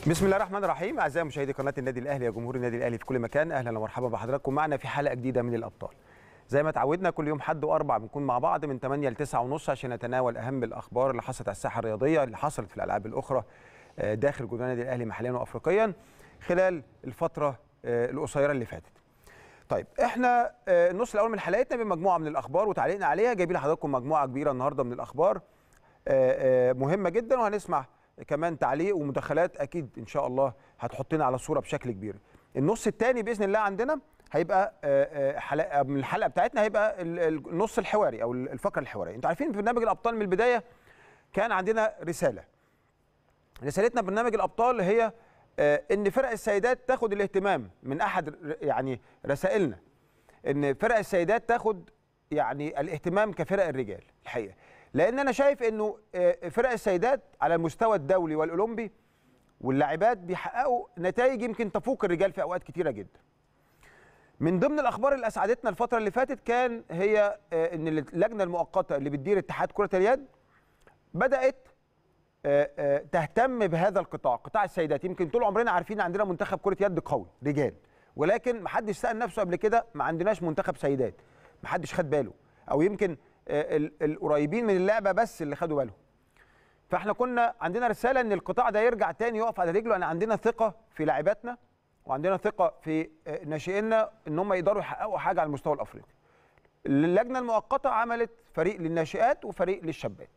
بسم الله الرحمن الرحيم اعزائي مشاهدي قناه النادي الاهلي يا جمهور النادي الاهلي في كل مكان اهلا ومرحبا بحضراتكم معنا في حلقه جديده من الابطال زي ما تعودنا كل يوم حد واربع بنكون مع بعض من 8 ل 9 ونص عشان نتناول اهم الاخبار اللي حصلت على الساحه الرياضيه اللي حصلت في الالعاب الاخرى آه، داخل جدران النادي الاهلي محليا وافريقيا خلال الفتره آه، القصيره اللي فاتت طيب احنا آه، النص الاول من حلقتنا بمجموعه من الاخبار وتعليقنا عليها جايبين لحضراتكم مجموعه كبيره النهارده من الاخبار آه، آه، مهمه جدا وهنسمع كمان تعليق ومداخلات اكيد ان شاء الله هتحطنا على الصوره بشكل كبير النص الثاني باذن الله عندنا هيبقى آه، آه، حلقه من الحلقه بتاعتنا هيبقى ال- ال- النص الحواري او الفقره الحواريه انتوا عارفين في برنامج الابطال من البدايه كان عندنا رساله رسالتنا برنامج الابطال هي آه، ان فرق السيدات تاخد الاهتمام من احد ر- يعني رسائلنا ان فرق السيدات تاخد يعني الاهتمام كفرق الرجال الحقيقه لان انا شايف انه آه، فرق السيدات على المستوى الدولي والاولمبي واللاعبات بيحققوا نتائج يمكن تفوق الرجال في اوقات كتيره جدا من ضمن الاخبار اللي اسعدتنا الفتره اللي فاتت كان هي آه، ان اللجنه المؤقته اللي بتدير اتحاد كره اليد بدات آه، آه، تهتم بهذا القطاع قطاع السيدات يمكن طول عمرنا عارفين عندنا منتخب كره يد قوي رجال ولكن ما حدش سال نفسه قبل كده ما عندناش منتخب سيدات ما حدش خد باله او يمكن آه، ال- القريبين من اللعبه بس اللي خدوا بالهم فاحنا كنا عندنا رساله ان القطاع ده يرجع تاني يقف على رجله انا عندنا ثقه في لاعباتنا وعندنا ثقه في آه، ناشئينا ان هم يقدروا يحققوا حاجه على المستوى الافريقي اللجنه المؤقته عملت فريق للناشئات وفريق للشابات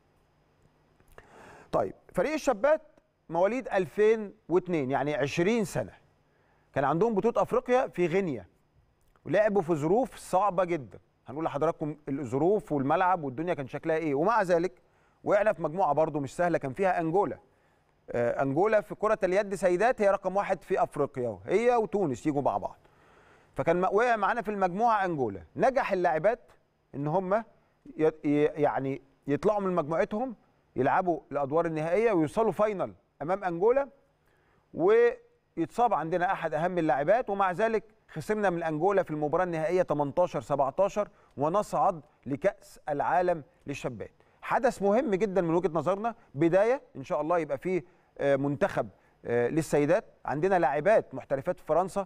طيب فريق الشابات مواليد 2002 يعني 20 سنه كان عندهم بطوله افريقيا في غينيا ولعبوا في ظروف صعبه جدا هنقول لحضراتكم الظروف والملعب والدنيا كان شكلها ايه ومع ذلك وقعنا في مجموعه برضو مش سهله كان فيها انجولا آه، انجولا في كره اليد سيدات هي رقم واحد في افريقيا هي وتونس يجوا مع بعض فكان م- وقع معانا في المجموعه انجولا نجح اللاعبات ان هم ي- ي- يعني يطلعوا من مجموعتهم يلعبوا الادوار النهائيه ويوصلوا فاينل امام انجولا ويتصاب عندنا احد اهم اللاعبات ومع ذلك خسرنا من انجولا في المباراه النهائيه 18 17 ونصعد لكاس العالم للشابات حدث مهم جدا من وجهه نظرنا بدايه ان شاء الله يبقى فيه آه، منتخب آه، للسيدات عندنا لاعبات محترفات في فرنسا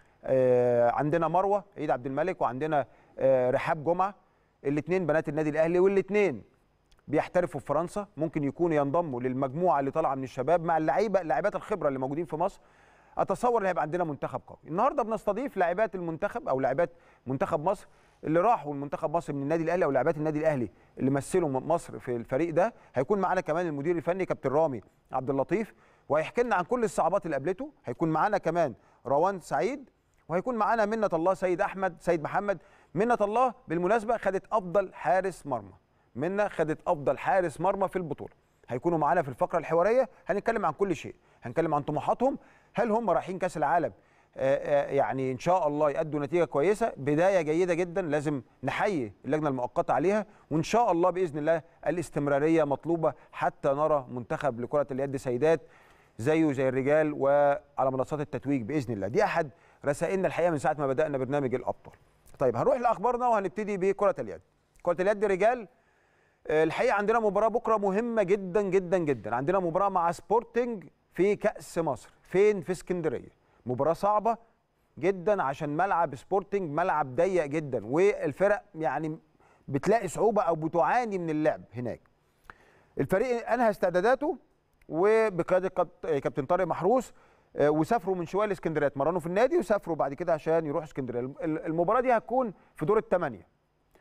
آه، عندنا مروه عيد عبد الملك وعندنا آه، رحاب جمعه الاثنين بنات النادي الاهلي والاثنين بيحترفوا في فرنسا ممكن يكونوا ينضموا للمجموعه اللي طالعه من الشباب مع اللعيبه اللاعبات الخبره اللي موجودين في مصر اتصور ان هيبقى عندنا منتخب قوي النهارده بنستضيف لاعبات المنتخب او لاعبات منتخب مصر اللي راحوا المنتخب مصر من النادي الاهلي او لاعبات النادي الاهلي اللي مثلوا مصر في الفريق ده هيكون معانا كمان المدير الفني كابتن رامي عبد اللطيف وهيحكي لنا عن كل الصعوبات اللي قابلته هيكون معانا كمان روان سعيد وهيكون معانا منة الله سيد احمد سيد محمد منة الله بالمناسبه خدت افضل حارس مرمى منة خدت افضل حارس مرمى في البطوله هيكونوا معانا في الفقره الحواريه هنتكلم عن كل شيء هنتكلم عن طموحاتهم هل هم رايحين كاس العالم آه، آه، يعني ان شاء الله يأدوا نتيجه كويسه بدايه جيده جدا لازم نحيي اللجنه المؤقته عليها وان شاء الله باذن الله الاستمراريه مطلوبه حتى نرى منتخب لكره اليد سيدات زيه زي الرجال وعلى منصات التتويج باذن الله دي احد رسائلنا الحقيقه من ساعه ما بدانا برنامج الابطال طيب هنروح لاخبارنا وهنبتدي بكره اليد كره اليد رجال آه، الحقيقه عندنا مباراه بكره مهمه جدا جدا جدا عندنا مباراه مع سبورتنج في كاس مصر فين في اسكندريه مباراه صعبه جدا عشان ملعب سبورتنج ملعب ضيق جدا والفرق يعني بتلاقي صعوبه او بتعاني من اللعب هناك الفريق انهى استعداداته وبقياده كابت- كابتن طارق محروس آه، وسافروا من شويه لاسكندريه اتمرنوا في النادي وسافروا بعد كده عشان يروحوا اسكندريه الم- المباراه دي هتكون في دور الثمانيه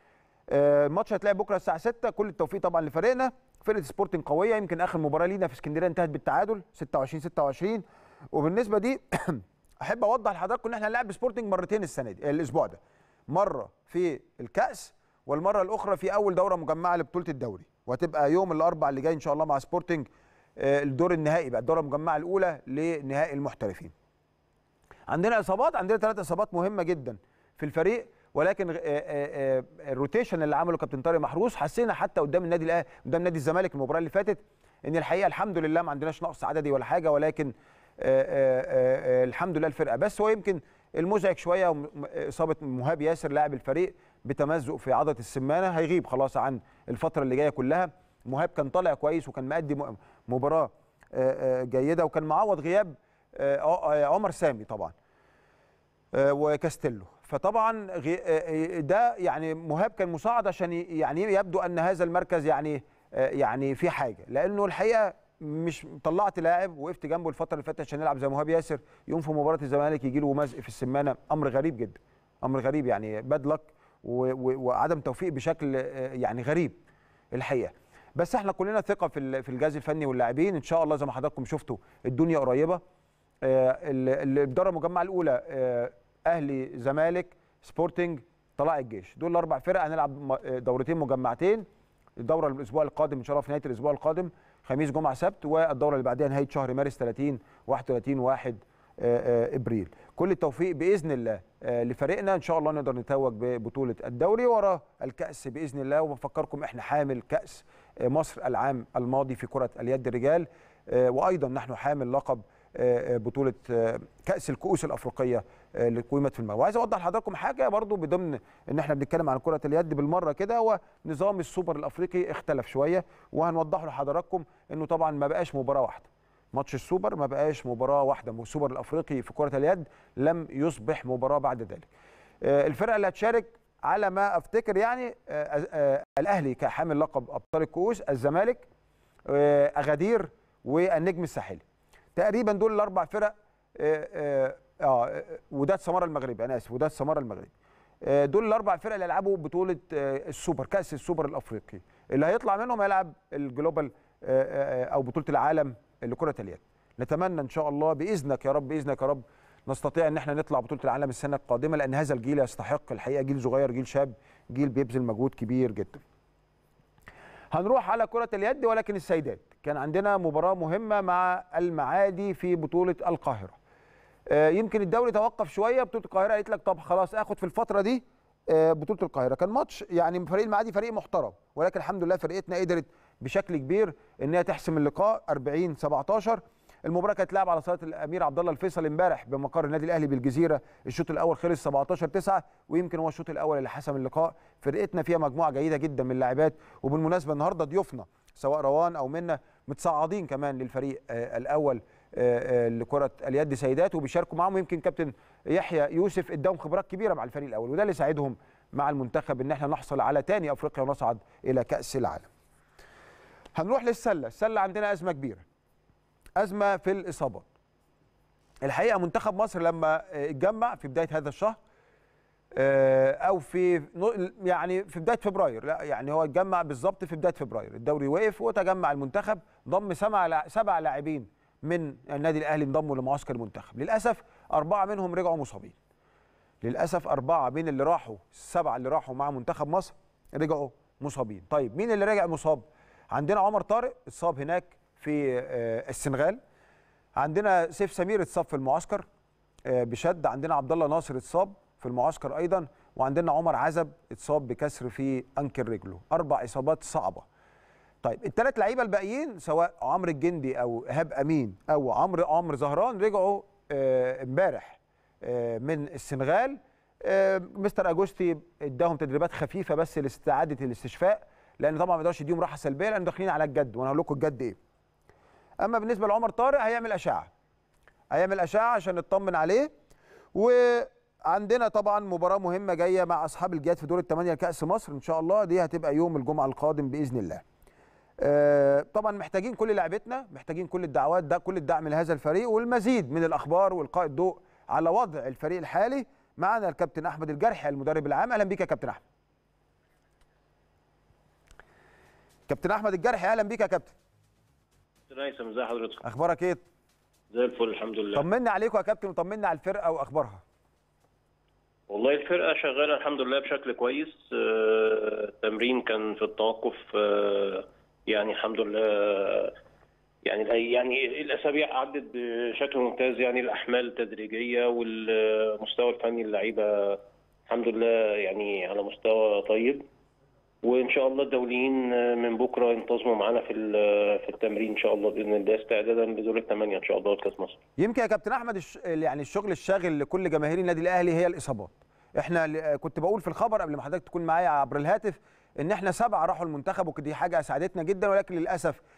آه، الماتش هيتلعب بكره الساعه 6 كل التوفيق طبعا لفريقنا فرقه سبورتنج قويه يمكن اخر مباراه لينا في اسكندريه انتهت بالتعادل 26 26 وبالنسبه دي احب اوضح لحضراتكم ان احنا هنلعب سبورتنج مرتين السنه دي الاسبوع ده مره في الكاس والمره الاخرى في اول دوره مجمعه لبطوله الدوري وهتبقى يوم الاربعاء اللي جاي ان شاء الله مع سبورتنج آه، الدور النهائي بقى الدوره المجمعه الاولى لنهائي المحترفين عندنا اصابات عندنا ثلاث اصابات مهمه جدا في الفريق ولكن آه، آه، آه، الروتيشن اللي عمله كابتن طارق محروس حسينا حتى قدام النادي الاهلي قدام نادي الزمالك المباراه اللي فاتت ان الحقيقه الحمد لله ما عندناش نقص عددي ولا حاجه ولكن آه، آه، آه، الحمد لله الفرقه بس هو يمكن المزعج شويه وم- اصابه مهاب ياسر لاعب الفريق بتمزق في عضله السمانه هيغيب خلاص عن الفتره اللي جايه كلها مهاب كان طالع كويس وكان مادي م- مباراه آه، آه، جيده وكان معوض غياب آه، آه، عمر سامي طبعا آه، وكاستيلو فطبعا غي- آه، ده يعني مهاب كان مساعد عشان ي- يعني يبدو ان هذا المركز يعني آه، يعني في حاجه لانه الحقيقه مش طلعت لاعب وقفت جنبه الفتره اللي فاتت عشان يلعب زي مهاب ياسر يقوم في مباراه الزمالك يجي له مزق في السمانه امر غريب جدا امر غريب يعني باد لك وعدم توفيق بشكل آه، يعني غريب الحقيقه بس احنا كلنا ثقه في ال- في الجهاز الفني واللاعبين ان شاء الله زي ما حضراتكم شفتوا الدنيا قريبه آه، ال- ال- الدوره المجمعه الاولى آه، اهلي زمالك سبورتنج طلائع الجيش دول الاربع فرق هنلعب م- آه، دورتين مجمعتين الدوره الاسبوع القادم ان شاء الله في نهايه الاسبوع القادم خميس جمعه سبت والدوره اللي بعدها نهايه شهر مارس 30 31 1 آه، آه، ابريل كل التوفيق باذن الله آه، لفريقنا ان شاء الله نقدر نتوج ببطوله الدوري وراه الكاس باذن الله وبفكركم احنا حامل كاس آه، مصر العام الماضي في كره اليد الرجال آه، وايضا نحن حامل لقب آه، آه، بطوله آه، كاس الكؤوس الافريقيه آه، اللي قيمت في المغرب وعايز اوضح لحضراتكم حاجه برضو بضمن ان احنا بنتكلم عن كره اليد بالمره كده هو نظام السوبر الافريقي اختلف شويه وهنوضحه لحضراتكم انه طبعا ما بقاش مباراه واحده ماتش السوبر ما بقاش مباراه واحده السوبر الافريقي في كره اليد لم يصبح مباراه بعد ذلك آه، الفرقه اللي هتشارك على ما افتكر يعني آه، آه، الاهلي كحامل لقب ابطال الكؤوس الزمالك آه، اغادير والنجم الساحلي تقريبا دول الاربع فرق اه اه آه، وداد سماره المغربي انا اسف وداد سماره المغربي آه، دول الاربع فرق اللي هيلعبوا بطوله آه، السوبر كاس السوبر الافريقي اللي هيطلع منهم هيلعب الجلوبال آه، آه، او بطوله العالم لكره اليد نتمنى ان شاء الله باذنك يا رب باذنك يا رب نستطيع ان احنا نطلع بطوله العالم السنه القادمه لان هذا الجيل يستحق الحقيقه جيل صغير جيل شاب جيل بيبذل مجهود كبير جدا هنروح على كرة اليد ولكن السيدات كان عندنا مباراة مهمة مع المعادي في بطولة القاهرة آه، يمكن الدوري توقف شوية بطولة القاهرة قالت لك طب خلاص اخد في الفترة دي آه، بطولة القاهرة كان ماتش يعني فريق المعادي فريق محترم ولكن الحمد لله فرقتنا قدرت بشكل كبير ان هي تحسم اللقاء 40 17 المباراه كانت لعب على صاله الامير عبد الله الفيصل امبارح بمقر النادي الاهلي بالجزيره الشوط الاول خلص 17 9 ويمكن هو الشوط الاول اللي حسم اللقاء فرقتنا فيها مجموعه جيده جدا من اللاعبات وبالمناسبه النهارده ضيوفنا سواء روان او منا متصاعدين كمان للفريق آه، الاول آه، آه، لكره اليد سيدات وبيشاركوا معاهم يمكن كابتن يحيى يوسف اداهم خبرات كبيره مع الفريق الاول وده اللي ساعدهم مع المنتخب ان احنا نحصل على تاني افريقيا ونصعد الى كاس العالم هنروح للسله السله عندنا ازمه كبيره ازمه في الاصابات الحقيقه منتخب مصر لما آه، اتجمع في بدايه هذا الشهر آه، او في نو- يعني في بدايه فبراير لا يعني هو اتجمع بالظبط في بدايه فبراير الدوري وقف وتجمع المنتخب ضم سبع لا- سبع لاعبين من النادي الاهلي انضموا لمعسكر المنتخب للاسف اربعه منهم رجعوا مصابين للاسف اربعه من اللي راحوا السبعه اللي راحوا مع منتخب مصر رجعوا مصابين طيب مين اللي رجع مصاب عندنا عمر طارق اتصاب هناك في آه، السنغال عندنا سيف سمير اتصاب في المعسكر آه، بشد عندنا عبد الله ناصر اتصاب في المعسكر ايضا وعندنا عمر عزب اتصاب بكسر في انكل رجله اربع اصابات صعبه طيب الثلاث لعيبه الباقيين سواء عمرو الجندي او ايهاب امين او عمرو عمرو زهران رجعوا آه، امبارح آه، من السنغال آه، مستر اجوستي اداهم تدريبات خفيفه بس لاستعاده الاستشفاء لان طبعا ما يقدرش يديهم راحه سلبيه لان داخلين على الجد وانا هقول لكم الجد ايه اما بالنسبه لعمر طارق هيعمل اشعه هيعمل اشعه عشان نطمن عليه وعندنا طبعا مباراه مهمه جايه مع اصحاب الجهاد في دور الثمانيه لكاس مصر ان شاء الله دي هتبقى يوم الجمعه القادم باذن الله آه، طبعا محتاجين كل لعبتنا محتاجين كل الدعوات ده كل الدعم لهذا الفريق والمزيد من الاخبار والقاء الضوء على وضع الفريق الحالي معنا الكابتن احمد الجرحي المدرب العام اهلا بيك يا كابتن احمد كابتن احمد الجرحي اهلا بيك يا كابتن كابتن هيثم ازي حضرتك؟ اخبارك ايه زي الفل الحمد لله طمنا عليكم يا كابتن وطمنا على الفرقه واخبارها والله الفرقه شغاله الحمد لله بشكل كويس آه، التمرين كان في التوقف آه، يعني الحمد لله يعني الأي- يعني الاسابيع عدت بشكل ممتاز يعني الاحمال التدريجيه والمستوى الفني اللعيبه الحمد لله يعني على مستوى طيب وان شاء الله الدوليين من بكره ينتظموا معانا في ال- في التمرين ان شاء الله باذن الله استعدادا بدور الثمانيه ان شاء الله لكاس مصر يمكن يا كابتن احمد الش... يعني الشغل الشاغل لكل جماهير النادي الاهلي هي الاصابات احنا ل- كنت بقول في الخبر قبل ما حضرتك تكون معايا عبر الهاتف ان احنا سبعه راحوا المنتخب ودي حاجه اسعدتنا جدا ولكن للاسف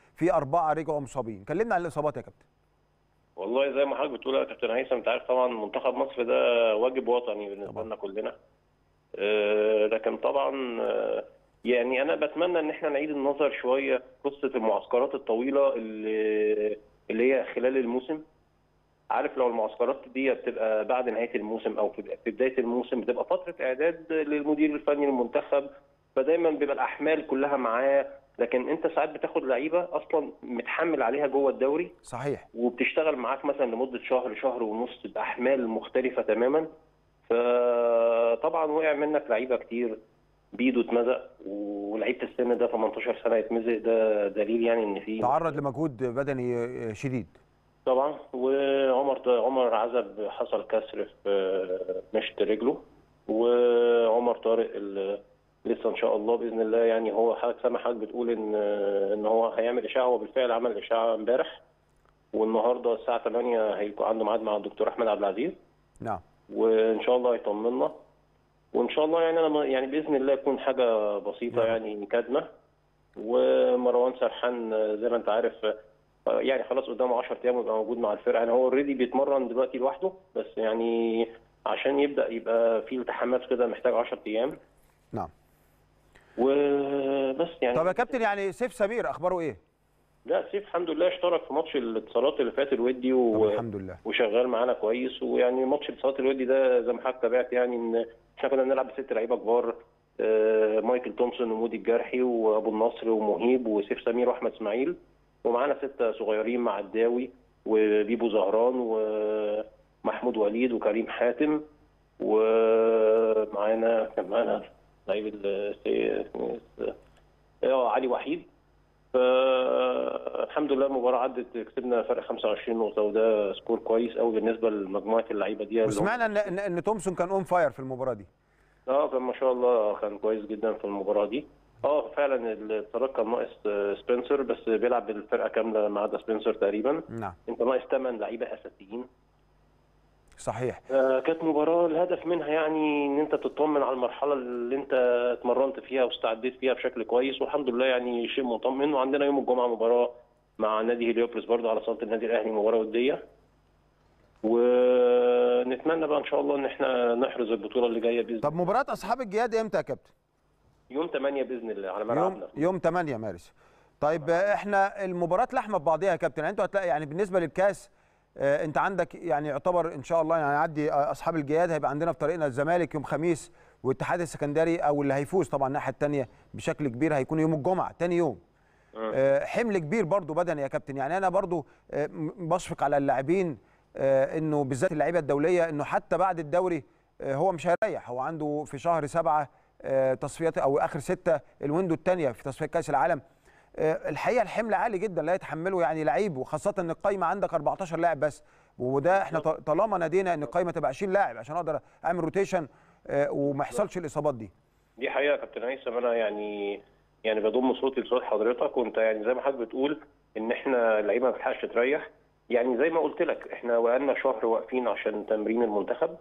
في اربعه رجعوا مصابين كلمنا عن الاصابات يا كابتن والله زي ما حضرتك بتقول يا كابتن هيثم انت عارف طبعا منتخب مصر ده واجب وطني بالنسبه طبعا. لنا كلنا آه، لكن طبعا آه، يعني انا بتمنى ان احنا نعيد النظر شويه في قصه المعسكرات الطويله اللي اللي هي خلال الموسم عارف لو المعسكرات دي بتبقى بعد نهايه الموسم او في في بدايه الموسم بتبقى فتره اعداد للمدير الفني للمنتخب فدايما بيبقى الاحمال كلها معاه لكن انت ساعات بتاخد لعيبه اصلا متحمل عليها جوه الدوري صحيح وبتشتغل معاك مثلا لمده شهر شهر ونص باحمال مختلفه تماما فطبعا وقع منك لعيبه كتير بيدو اتمزق ولعيبه السن ده 18 سنه يتمزق ده دليل يعني ان في تعرض لمجهود بدني شديد طبعا وعمر عمر عزب حصل كسر في مشط رجله وعمر طارق ال- لسه ان شاء الله باذن الله يعني هو حضرتك سامع حضرتك بتقول ان ان هو هيعمل اشعه هو بالفعل عمل اشعه امبارح والنهارده الساعه 8 هيكون عنده ميعاد مع الدكتور احمد عبد العزيز نعم وان شاء الله يطمنا وان شاء الله يعني انا يعني باذن الله يكون حاجه بسيطه نعم. يعني كدمه ومروان سرحان زي ما انت عارف يعني خلاص قدامه 10 ايام ويبقى موجود مع الفرقه يعني هو اوريدي بيتمرن دلوقتي لوحده بس يعني عشان يبدا يبقى في التحامات كده محتاج 10 ايام نعم وبس يعني طب يا كابتن يعني سيف سمير اخباره ايه لا سيف الحمد لله اشترك في ماتش الاتصالات اللي فات الودي طب و... الحمد لله وشغال معانا كويس ويعني ماتش الاتصالات الودي ده زي ما حضرتك تابعت يعني ان احنا كنا بنلعب بست لعيبه كبار آه، مايكل تومسون ومودي الجرحي وابو النصر ومهيب وسيف سمير واحمد اسماعيل ومعانا سته صغيرين مع الداوي وبيبو زهران ومحمود وليد وكريم حاتم ومعانا كان معانا لعيب ال- اه علي وحيد فالحمد لله المباراه عدت كسبنا فرق 25 نقطه وده سكور كويس قوي بالنسبه لمجموعه اللعيبه دي وسمعنا ان ان, إن تومسون كان اون فاير في المباراه دي اه كان ما شاء الله كان كويس جدا في المباراه دي اه فعلا الطريق كان ناقص آه، سبنسر بس بيلعب بالفرقه كامله ما عدا سبنسر تقريبا نعم انت ناقص 8 لعيبه اساسيين صحيح آه، كانت مباراة الهدف منها يعني ان انت تطمن على المرحلة اللي انت اتمرنت فيها واستعديت فيها بشكل كويس والحمد لله يعني شيء مطمئن وعندنا يوم الجمعة مباراة مع نادي هليوبوليس برضه على صالة النادي الاهلي مباراة ودية ونتمنى بقى ان شاء الله ان احنا نحرز البطولة اللي جاية باذن طب مباراه اصحاب الجياد امتى يا كابتن يوم 8 باذن الله على يوم ملعبنا يوم 8 مارس طيب آه، احنا المباراه لحمه ببعضيها يا كابتن يعني انتوا هتلاقي يعني بالنسبه للكاس آه، انت عندك يعني يعتبر ان شاء الله يعني هيعدي آه، اصحاب الجياد هيبقى عندنا في طريقنا الزمالك يوم خميس والاتحاد السكندري او اللي هيفوز طبعا الناحيه الثانيه بشكل كبير هيكون يوم الجمعه ثاني يوم آه، حمل كبير برضو بدني يا كابتن يعني انا برضو آه، م- بشفق على اللاعبين آه، انه بالذات اللعيبه الدوليه انه حتى بعد الدوري آه، هو مش هيريح هو عنده في شهر سبعة آه، تصفيات او اخر ستة الويندو الثانيه في تصفيات كاس العالم آه، الحقيقه الحمل عالي جدا لا يتحمله يعني لعيب وخاصه ان القايمه عندك 14 لاعب بس وده احنا ط- طالما نادينا ان القايمه تبقى 20 لاعب عشان اقدر اعمل روتيشن آه، وما يحصلش الاصابات دي دي حقيقة يا كابتن هيثم أنا يعني يعني بضم صوتي لصوت حضرتك وأنت يعني زي ما حضرتك بتقول إن إحنا اللعيبة ما بتلحقش تريح يعني زي ما قلت لك إحنا بقالنا شهر واقفين عشان تمرين المنتخب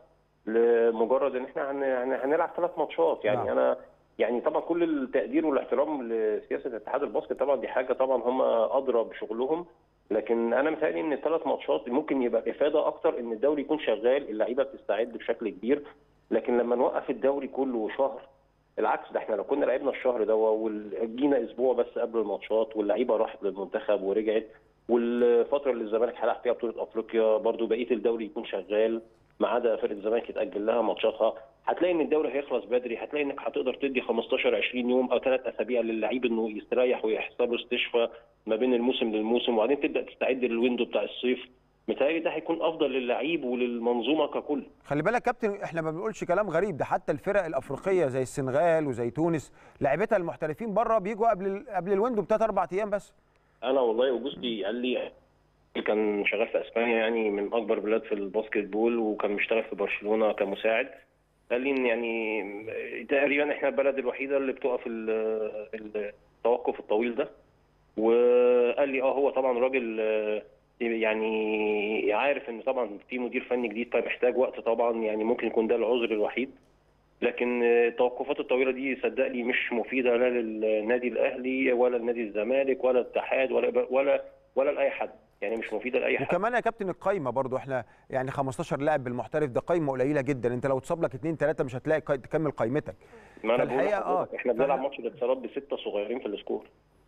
لمجرد إن إحنا هن- هن- هنلعب ثلاث ماتشات يعني نعم. أنا يعني طبعا كل التقدير والاحترام لسياسة اتحاد الباسكت طبعا دي حاجة طبعا هم أدرى بشغلهم لكن أنا متهيألي إن الثلاث ماتشات ممكن يبقى إفادة أكتر إن الدوري يكون شغال اللعيبة بتستعد بشكل كبير لكن لما نوقف الدوري كله شهر العكس ده احنا لو كنا لعبنا الشهر ده وجينا اسبوع بس قبل الماتشات واللعيبه راحت للمنتخب ورجعت والفتره اللي الزمالك هيلعب فيها بطوله افريقيا برضو بقيه الدوري يكون شغال ما عدا فرقه الزمالك يتاجل لها ماتشاتها هتلاقي ان الدوري هيخلص بدري هتلاقي انك هتقدر تدي 15 20 يوم او ثلاث اسابيع للعيب انه يستريح ويحصل له استشفاء ما بين الموسم للموسم وبعدين تبدا تستعد للويندو بتاع الصيف متهيألي ده هيكون افضل للعيب وللمنظومه ككل خلي بالك كابتن احنا ما بنقولش كلام غريب ده حتى الفرق الافريقيه زي السنغال وزي تونس لعيبتها المحترفين بره بيجوا قبل ال- قبل الويندو بثلاث اربع ايام بس انا والله اوجوستي قال لي كان شغال في اسبانيا يعني من اكبر بلاد في الباسكت بول وكان بيشتغل في برشلونه كمساعد قال لي ان يعني تقريبا احنا البلد الوحيده اللي بتقف ال- التوقف الطويل ده وقال لي اه هو طبعا راجل آه، يعني عارف ان طبعا في مدير فني جديد فمحتاج وقت طبعا يعني ممكن يكون ده العذر الوحيد لكن آه، التوقفات الطويله دي صدقني مش مفيده لا للنادي الاهلي ولا لنادي الزمالك ولا الاتحاد ولا ولا ولا لاي حد يعني مش مفيده لاي حد وكمان يا كابتن القايمه برضو احنا يعني 15 لاعب بالمحترف ده قايمه قليله جدا انت لو اتصاب لك اثنين ثلاثه مش هتلاقي قا- تكمل قائمتك ما انا بقول فالحقيقة- لحضرتك آه. احنا بنلعب فأنا- ماتش الاتصالات بسته صغيرين في السكور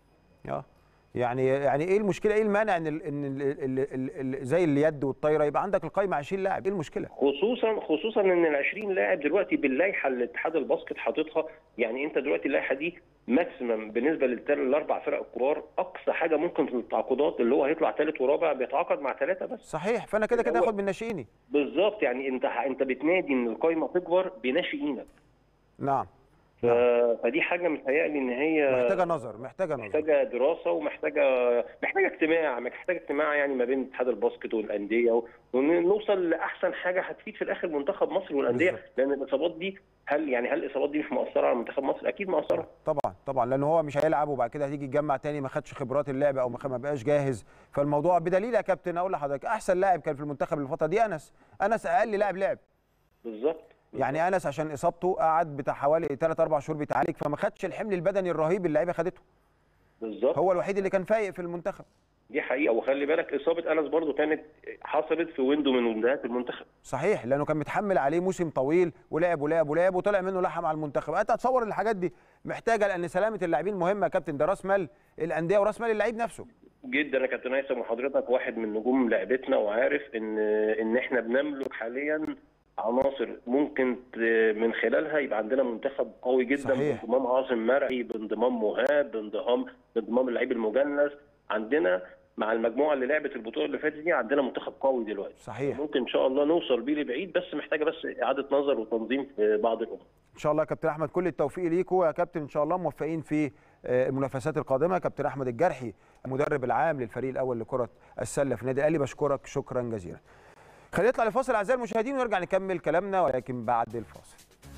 اه يعني يعني ايه المشكله ايه المانع ان ال ان ال ال ال ال زي اليد والطايره يبقى عندك القايمه 20 لاعب ايه المشكله خصوصا خصوصا ان ال 20 لاعب دلوقتي باللائحه اللي اتحاد الباسكت حاططها يعني انت دلوقتي اللائحه دي ماكسيمم بالنسبه للاربع فرق الكبار اقصى حاجه ممكن في التعاقدات اللي هو هيطلع ثالث ورابع بيتعاقد مع ثلاثه بس صحيح فانا كده كده هو- اخد من ناشئيني بالظبط يعني انت انت بتنادي ان القايمه تكبر بناشئينك نعم ف... فدي حاجه متهيألي ان هي محتاجه نظر محتاجه نظر محتاجه دراسه ومحتاجه محتاجه اجتماع محتاجه اجتماع يعني ما بين اتحاد الباسكت والانديه و- ونوصل لاحسن حاجه هتفيد في الاخر منتخب مصر والانديه بالظبط. لان الاصابات دي هل يعني هل الاصابات دي مش مؤثره على منتخب مصر؟ اكيد مؤثره طبعا طبعا لان هو مش هيلعب وبعد كده هتيجي تجمع تاني ما خدش خبرات اللعب او ما خ- ما بقاش جاهز فالموضوع بدليل يا كابتن اقول لحضرتك احسن لاعب كان في المنتخب الفتره دي انس انس اقل لاعب لعب بالظبط يعني انس عشان اصابته قعد بتاع حوالي 3 4 شهور بيتعالج فما خدش الحمل البدني الرهيب اللي اللعيبه خدته بالظبط هو الوحيد اللي كان فايق في المنتخب دي حقيقه وخلي بالك اصابه انس برضو كانت حصلت في ويندو من ويندوهات المنتخب صحيح لانه كان متحمل عليه موسم طويل ولعب ولعب ولعب وطلع منه لحم على المنتخب انت تصور الحاجات دي محتاجه لان سلامه اللاعبين مهمه يا كابتن ده راس مال الانديه وراس مال اللعيب نفسه جدا يا كابتن هيثم وحضرتك واحد من نجوم لعبتنا وعارف ان ان احنا بنملك حاليا عناصر ممكن ت- من خلالها يبقى عندنا منتخب قوي جدا صحيح. بانضمام عاصم مرعي بانضمام مهاب بانضمام بانضمام اللعيب المجنس عندنا مع المجموعه اللي لعبت البطوله اللي فاتت دي عندنا منتخب قوي دلوقتي صحيح ممكن ان شاء الله نوصل بيه لبعيد بس محتاجه بس اعاده نظر وتنظيم في بعض الامور ان شاء الله يا كابتن احمد كل التوفيق ليكوا يا كابتن ان شاء الله موفقين في آه، المنافسات القادمه كابتن احمد الجرحي المدرب العام للفريق الاول لكره السله في النادي الاهلي بشكرك شكرا جزيلا خلينا نطلع لفاصل اعزائي المشاهدين ونرجع نكمل كلامنا ولكن بعد الفاصل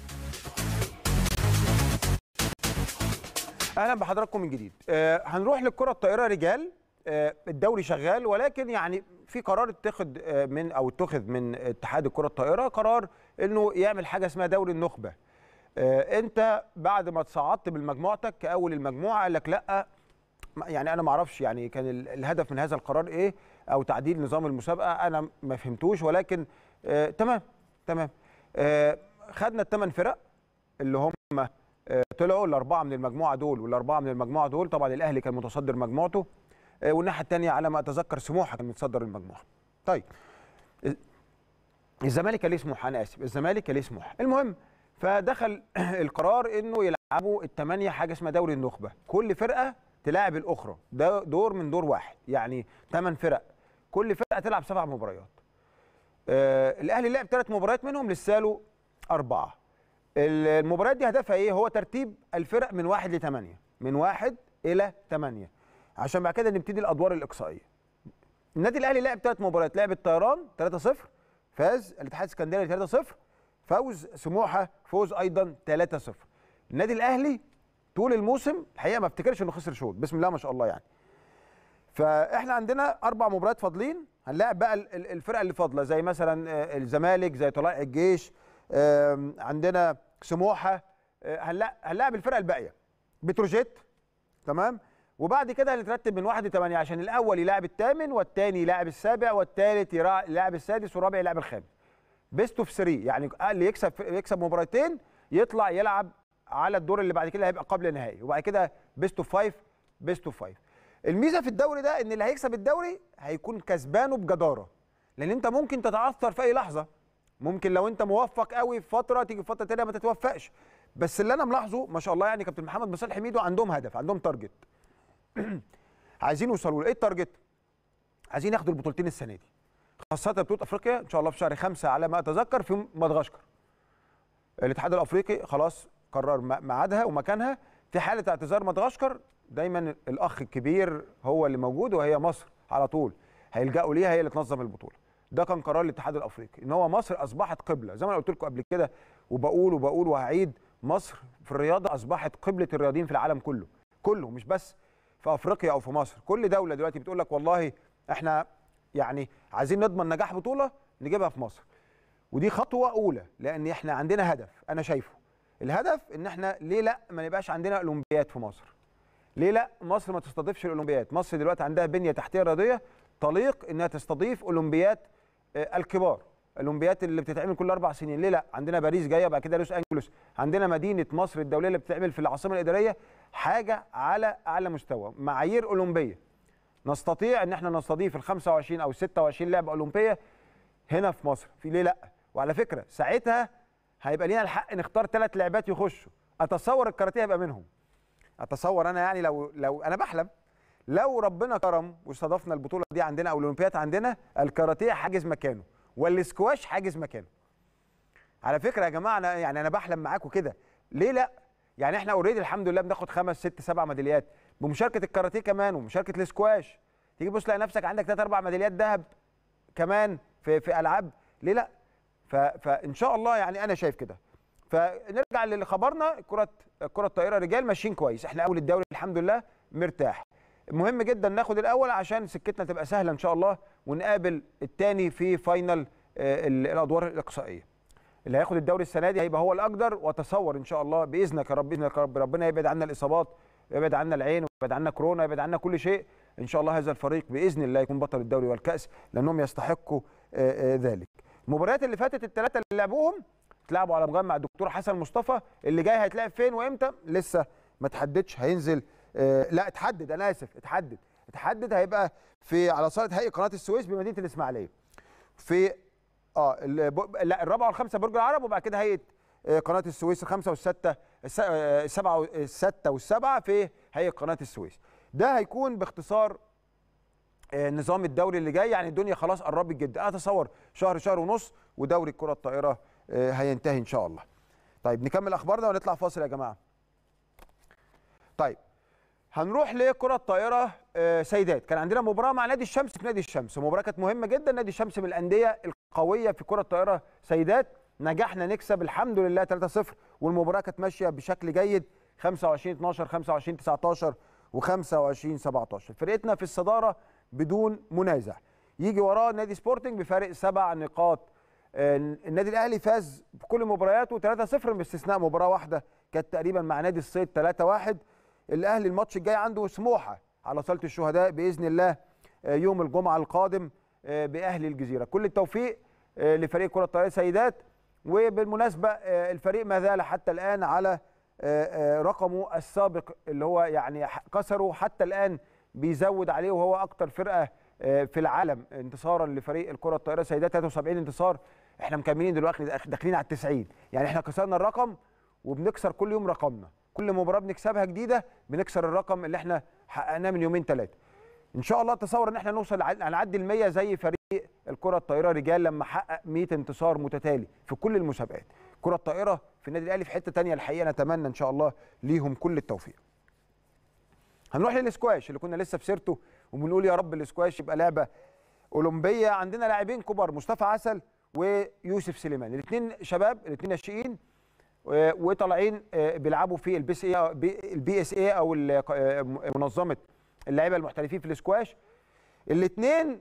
اهلا بحضراتكم من جديد آه هنروح للكره الطائره رجال آه الدوري شغال ولكن يعني في قرار اتخذ آه من او اتخذ من اتحاد الكره الطائره قرار انه يعمل حاجه اسمها دوري النخبه آه انت بعد ما تصعدت بمجموعتك كاول المجموعه قال لك لا ما- يعني انا ما اعرفش يعني كان ال- الهدف من هذا القرار ايه او تعديل نظام المسابقه انا ما فهمتوش ولكن آه تمام تمام آه خدنا الثمان فرق اللي هم آه، طلعوا الاربعه من المجموعه دول والاربعه من المجموعه دول طبعا الاهلي كان متصدر مجموعته آه، والناحيه الثانيه على ما اتذكر سموحه كان متصدر المجموعه طيب ال- الزمالك كان ليه سموحه انا اسف الزمالك كان ليه سموحه المهم فدخل القرار انه يلعبوا الثمانيه حاجه اسمها دوري النخبه كل فرقه تلاعب الاخرى ده دور من دور واحد يعني ثمان فرق كل فرقه تلعب سبع مباريات آه الاهلي لعب ثلاث مباريات منهم لسه له اربعه المباريات دي هدفها ايه؟ هو ترتيب الفرق من واحد لثمانيه، من واحد الى ثمانيه، عشان بعد كده نبتدي الادوار الاقصائيه. النادي الاهلي لعب ثلاث مباريات، لعب الطيران 3-0 فاز الاتحاد السكندري 3-0 فوز سموحه فوز ايضا 3-0. النادي الاهلي طول الموسم الحقيقه ما افتكرش انه خسر شوط، بسم الله ما شاء الله يعني. فاحنا عندنا اربع مباريات فاضلين هنلاعب بقى ال- ال- الفرقه اللي فاضله زي مثلا آه، الزمالك زي طلائع الجيش آم، عندنا سموحه آه، هنلا- هنلاعب الفرقه الباقيه بتروجيت تمام وبعد كده هنترتب من واحد لثمانيه عشان الاول يلاعب الثامن والثاني يلاعب السابع والثالث يرا- يلاعب السادس والرابع يلاعب الخامس بيست اوف 3 يعني اللي يكسب يكسب مباراتين يطلع يلعب على الدور اللي بعد كده هيبقى قبل النهائي وبعد كده بيست اوف 5 بيست اوف 5 الميزه في الدوري ده ان اللي هيكسب الدوري هيكون كسبانه بجداره لان انت ممكن تتعثر في اي لحظه ممكن لو انت موفق قوي في فتره تيجي في فتره تانيه ما تتوفقش بس اللي انا ملاحظه ما شاء الله يعني كابتن محمد مصالح حميدو عندهم هدف عندهم تارجت عايزين يوصلوا له ايه التارجت عايزين ياخدوا البطولتين السنه دي خاصه بطوله افريقيا ان شاء الله في شهر خمسة على ما اتذكر في مدغشقر الاتحاد الافريقي خلاص قرر م- ميعادها ومكانها في حاله اعتذار مدغشقر دايما الاخ الكبير هو اللي موجود وهي مصر على طول هيلجأوا ليها هي اللي تنظم البطوله ده كان قرار الاتحاد الافريقي ان هو مصر اصبحت قبله زي ما انا قلت لكم قبل كده وبقول وبقول وهعيد مصر في الرياضه اصبحت قبله الرياضيين في العالم كله كله مش بس في افريقيا او في مصر كل دوله دلوقتي بتقول لك والله احنا يعني عايزين نضمن نجاح بطوله نجيبها في مصر ودي خطوه اولى لان احنا عندنا هدف انا شايفه الهدف ان احنا ليه لا ما يبقاش عندنا اولمبياد في مصر ليه لا مصر ما تستضيفش الاولمبياد مصر دلوقتي عندها بنيه تحتيه رياضيه تليق انها تستضيف اولمبياد آه، الكبار الاولمبياد اللي بتتعمل كل اربع سنين ليه لا عندنا باريس جايه وبعد كده لوس انجلوس عندنا مدينه مصر الدوليه اللي بتتعمل في العاصمه الاداريه حاجه على اعلى مستوى معايير اولمبيه نستطيع ان احنا نستضيف ال 25 او 26 لعبه اولمبيه هنا في مصر في ليه لا وعلى فكره ساعتها هيبقى لينا الحق نختار ثلاث لعبات يخشوا اتصور الكاراتيه هيبقى منهم اتصور انا يعني لو لو انا بحلم لو ربنا كرم واستضفنا البطوله دي عندنا او الاولمبياد عندنا الكاراتيه حاجز مكانه والسكواش حاجز مكانه على فكره يا جماعه انا يعني انا بحلم معاكم كده ليه لا يعني احنا اوريدي الحمد لله بناخد خمس ست سبع ميداليات بمشاركه الكاراتيه كمان ومشاركه السكواش تيجي تبص تلاقي نفسك عندك ثلاث اربع ميداليات ذهب كمان في في العاب ليه لا ف- فان شاء الله يعني انا شايف كده فنرجع لخبرنا كره كره الطائره رجال ماشيين كويس احنا اول الدوري الحمد لله مرتاح مهم جدا ناخد الاول عشان سكتنا تبقى سهله ان شاء الله ونقابل الثاني في فاينل آه، ال- الادوار الاقصائيه اللي هياخد الدوري السنه دي هيبقى هو الاقدر واتصور ان شاء الله باذنك يا رب باذنك يا رب ربنا يبعد عنا الاصابات ويبعد عنا العين ويبعد عنا كورونا ويبعد عنا كل شيء ان شاء الله هذا الفريق باذن الله يكون بطل الدوري والكاس لانهم يستحقوا آه، آه، ذلك المباريات اللي فاتت الثلاثه اللي لعبوهم اتلعبوا على مجمع الدكتور حسن مصطفى اللي جاي هيتلعب فين وامتى لسه ما تحددش هينزل آه، لا اتحدد انا اسف اتحدد اتحدد هيبقى في على صاله هيئه قناه السويس بمدينه الاسماعيليه في اه ال- ب- لا الرابعه والخامسه برج العرب وبعد كده هيئه آه، قناه السويس الخامسه والسته الس- آه، السبعه و- السته والسبعه في هيئه قناه السويس ده هيكون باختصار آه، نظام الدوري اللي جاي يعني الدنيا خلاص قربت جدا انا اتصور شهر شهر ونص ودوري الكره الطائره آه، هينتهي ان شاء الله طيب نكمل اخبارنا ونطلع فاصل يا جماعه طيب هنروح لكره الطائره آه، سيدات كان عندنا مباراه مع نادي الشمس في نادي الشمس مباراه كانت مهمه جدا نادي الشمس من الانديه القويه في كره الطائره سيدات نجحنا نكسب الحمد لله 3-0 والمباراه كانت ماشيه بشكل جيد 25 12 25 19 و25 17 فرقتنا في الصداره بدون منازع يجي وراه نادي سبورتنج بفارق سبع نقاط آه، النادي الاهلي فاز بكل مبارياته 3-0 باستثناء مباراه واحده كانت تقريبا مع نادي الصيد 3-1 الاهلي الماتش الجاي عنده سموحه على صاله الشهداء باذن الله آه، يوم الجمعه القادم آه، باهلي الجزيره كل التوفيق آه، لفريق كره الطائره سيدات وبالمناسبه آه، الفريق ما زال حتى الان على آه، آه، رقمه السابق اللي هو يعني ح- كسره حتى الان بيزود عليه وهو اكتر فرقه آه، في العالم انتصارا لفريق الكره الطائره سيدات 73 انتصار احنا مكملين دلوقتي داخلين على ال 90 يعني احنا كسرنا الرقم وبنكسر كل يوم رقمنا كل مباراه بنكسبها جديده بنكسر الرقم اللي احنا حققناه من يومين ثلاثه ان شاء الله تصور ان احنا نوصل ع- هنعدي ال 100 زي فريق الكره الطائره رجال لما حقق 100 انتصار متتالي في كل المسابقات كره الطائره في النادي الاهلي في حته تانية الحقيقه نتمنى ان شاء الله ليهم كل التوفيق هنروح للسكواش اللي كنا لسه في سيرته وبنقول يا رب السكواش يبقى لعبه اولمبيه عندنا لاعبين كبار مصطفى عسل ويوسف سليمان الاثنين شباب الاثنين ناشئين و- وطالعين آه، بيلعبوا في البي اس اي البي اس اي او ال- آه، منظمه اللعيبه المحترفين في السكواش الاثنين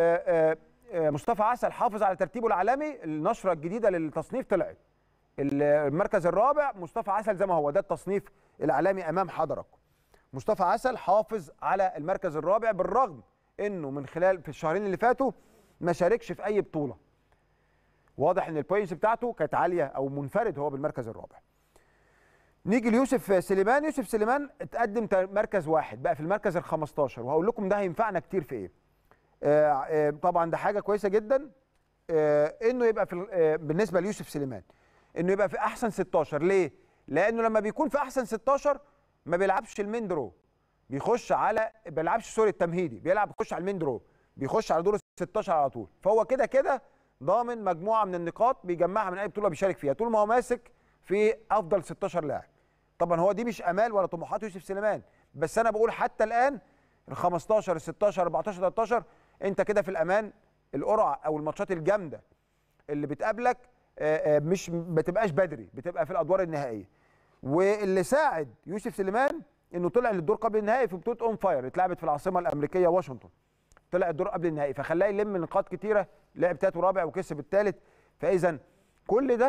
مصطفى عسل حافظ على ترتيبه العالمي النشره الجديده للتصنيف طلعت المركز الرابع مصطفى عسل زي ما هو ده التصنيف العالمي امام حضراتكم مصطفى عسل حافظ على المركز الرابع بالرغم انه من خلال في الشهرين اللي فاتوا ما شاركش في اي بطوله واضح ان البوينتس بتاعته كانت عاليه او منفرد هو بالمركز الرابع نيجي ليوسف سليمان يوسف سليمان اتقدم تا- مركز واحد بقى في المركز ال 15 وهقول لكم ده هينفعنا كتير في ايه آه آه طبعا ده حاجه كويسه جدا آه انه يبقى في ال- آه بالنسبه ليوسف سليمان انه يبقى في احسن 16 ليه لانه لما بيكون في احسن 16 ما بيلعبش المين درو بيخش على ما بيلعبش سوري التمهيدي بيلعب بيخش على المين درو بيخش على دور ال 16 على طول فهو كده كده ضامن مجموعه من النقاط بيجمعها من اي بطوله بيشارك فيها طول ما هو ماسك في افضل 16 لاعب طبعا هو دي مش امال ولا طموحات يوسف سليمان بس انا بقول حتى الان ال 15 ال 16 14 13 انت كده في الامان القرعه او الماتشات الجامده اللي بتقابلك آه، آه، مش ما تبقاش بدري بتبقى في الادوار النهائيه واللي ساعد يوسف سليمان انه طلع للدور قبل النهائي في بطوله اون فاير اتلعبت في العاصمه الامريكيه واشنطن طلع الدور قبل النهائي فخلاه يلم نقاط كتيره لعب تالت ورابع وكسب الثالث فاذا كل ده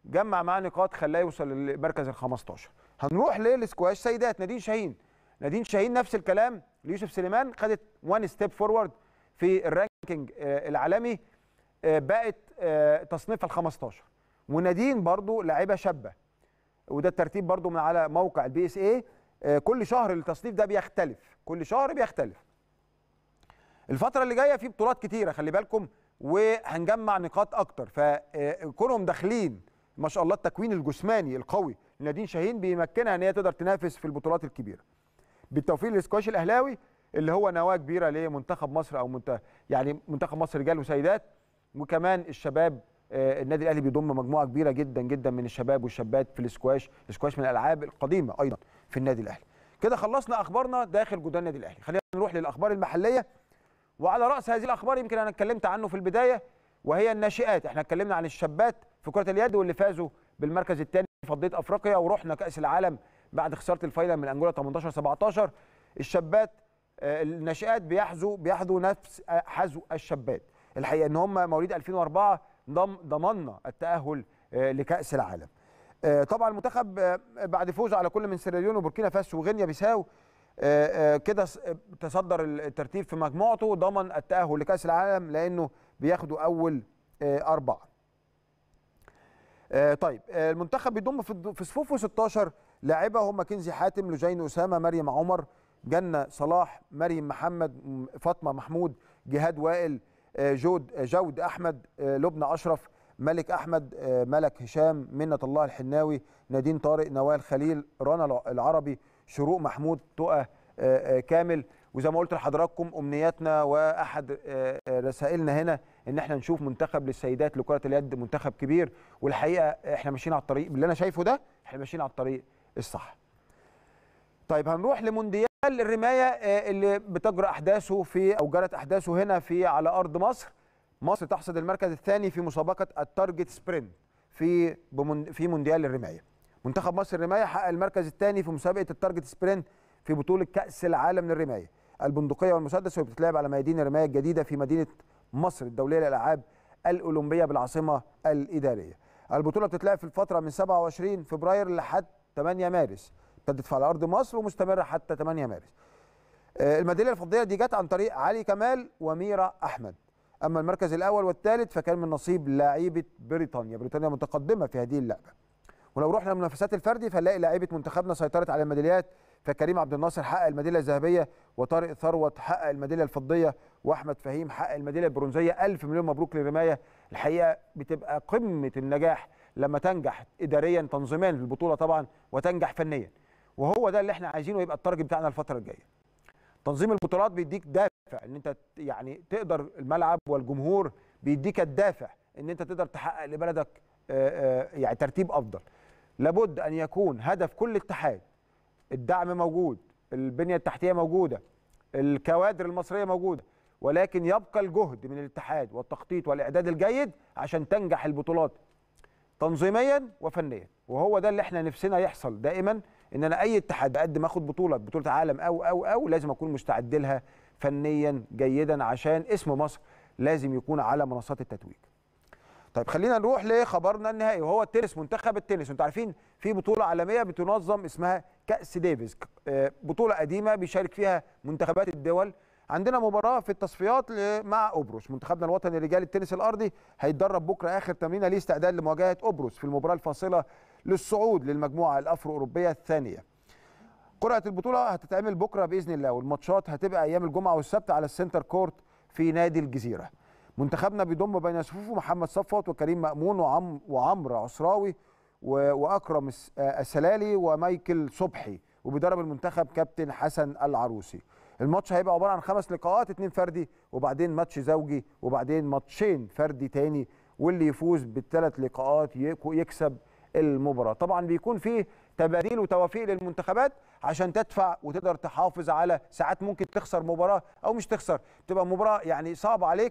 جمع معاه نقاط خلاه يوصل للمركز ال 15 هنروح للسكواش سيدات نادين شاهين نادين شاهين نفس الكلام ليوسف سليمان خدت وان ستيب فورورد في الرانكينج آه، العالمي آه، بقت آه، تصنيف ال 15 ونادين برضو لاعبه شابه وده الترتيب برضو من على موقع البي اس اي كل شهر التصنيف ده بيختلف كل شهر بيختلف الفترة اللي جاية في بطولات كتيرة خلي بالكم وهنجمع نقاط أكتر فكونهم داخلين ما شاء الله التكوين الجسماني القوي لنادين شاهين بيمكنها ان هي تقدر تنافس في البطولات الكبيره. بالتوفيق للسكواش الاهلاوي اللي هو نواه كبيره لمنتخب مصر او منت... يعني منتخب مصر رجال وسيدات وكمان الشباب آه، النادي الاهلي بيضم مجموعه كبيره جدا جدا من الشباب والشابات في السكواش، السكواش من الالعاب القديمه ايضا في النادي الاهلي. كده خلصنا اخبارنا داخل جدران النادي الاهلي، خلينا نروح للاخبار المحليه وعلى راس هذه الاخبار يمكن انا اتكلمت عنه في البدايه وهي الناشئات، احنا اتكلمنا عن الشابات في كره اليد واللي فازوا بالمركز الثاني في فضيه افريقيا ورحنا كاس العالم بعد خساره الفاينل من انجولا 18 17 الشابات آه، الناشئات بيحذوا بيحذوا نفس آه، حذو الشابات الحقيقه ان هم مواليد 2004 ضم ضمننا التاهل آه، لكاس العالم آه، طبعا المنتخب آه، بعد فوزه على كل من سيراليون وبوركينا فاسو وغينيا بيساو آه، آه، كده س- آه، تصدر الترتيب في مجموعته ضمن التاهل لكاس العالم لانه بياخدوا اول آه، اربعه آه، طيب آه، المنتخب بيضم في الض- في صفوفه 16 لاعبه هم كنزي حاتم لجين اسامه مريم عمر جنه صلاح مريم محمد م- فاطمه محمود جهاد وائل آه، جود آه، جود احمد آه، لبنى اشرف ملك احمد آه، ملك هشام منة الله الحناوي نادين طارق نوال خليل رنا الع- العربي شروق محمود تقى آه، آه، كامل وزي ما قلت لحضراتكم امنياتنا واحد آه، آه، رسائلنا هنا ان احنا نشوف منتخب للسيدات لكره اليد منتخب كبير والحقيقه احنا ماشيين على الطريق اللي انا شايفه ده احنا ماشيين على الطريق الصح. طيب هنروح لمونديال الرمايه آه، اللي بتجرى احداثه في او جرت احداثه هنا في على ارض مصر. مصر تحصد المركز الثاني في مسابقه التارجت سبرنت في بمون- في مونديال الرمايه. منتخب مصر الرمايه حقق المركز الثاني في مسابقه التارجت سبرنت في بطوله كاس العالم للرمايه. البندقيه والمسدس واللي بتتلعب على ميادين الرمايه الجديده في مدينه مصر الدوليه للالعاب الاولمبيه بالعاصمه الاداريه. البطوله بتتلعب في الفتره من 27 فبراير لحد 8 مارس. ابتدت على ارض مصر ومستمره حتى 8 مارس. آه، الميداليه الفضيه دي جت عن طريق علي كمال وميرا احمد. اما المركز الاول والثالث فكان من نصيب لاعيبه بريطانيا، بريطانيا متقدمه في هذه اللعبه. ولو رحنا للمنافسات الفردي فنلاقي لاعيبه منتخبنا سيطرت على الميداليات فكريم عبد الناصر حقق الميداليه الذهبيه وطارق ثروت حقق الميداليه الفضيه واحمد فهيم حقق الميداليه البرونزيه الف مليون مبروك للرمايه الحقيقه بتبقى قمه النجاح لما تنجح اداريا تنظيميا في البطوله طبعا وتنجح فنيا وهو ده اللي احنا عايزينه يبقى التارجت بتاعنا الفتره الجايه تنظيم البطولات بيديك دافع ان انت ت- يعني تقدر الملعب والجمهور بيديك الدافع ان انت تقدر تحقق لبلدك آه، آه، يعني ترتيب افضل لابد ان يكون هدف كل اتحاد الدعم موجود البنيه التحتيه موجوده الكوادر المصريه موجوده ولكن يبقى الجهد من الاتحاد والتخطيط والاعداد الجيد عشان تنجح البطولات تنظيميا وفنيا وهو ده اللي احنا نفسنا يحصل دائما ان انا اي اتحاد بقدم اخد بطوله بطوله عالم او او او لازم اكون مستعد لها فنيا جيدا عشان اسم مصر لازم يكون على منصات التتويج طيب خلينا نروح لخبرنا النهائي وهو التنس منتخب التنس انتوا عارفين في بطوله عالميه بتنظم اسمها كاس ديفيز آه، بطوله قديمه بيشارك فيها منتخبات الدول عندنا مباراه في التصفيات ل- مع قبرص منتخبنا الوطني لرجال التنس الارضي هيتدرب بكره اخر تمرينه ليه استعداد لمواجهه قبرص في المباراه الفاصله للصعود للمجموعه الافرو اوروبيه الثانيه قرعه البطوله هتتعمل بكره باذن الله والماتشات هتبقى ايام الجمعه والسبت على السنتر كورت في نادي الجزيره منتخبنا بيضم بين صفوفه محمد صفوت وكريم مأمون وعم وعمرو عصراوي و- واكرم الس- آه، السلالي ومايكل صبحي وبيدرب المنتخب كابتن حسن العروسي الماتش هيبقى عباره عن خمس لقاءات اتنين فردي وبعدين ماتش زوجي وبعدين ماتشين فردي تاني واللي يفوز بالثلاث لقاءات يك- يكسب المباراه طبعا بيكون فيه تباديل وتوافيق للمنتخبات عشان تدفع وتقدر تحافظ على ساعات ممكن تخسر مباراه او مش تخسر تبقى مباراه يعني صعبه عليك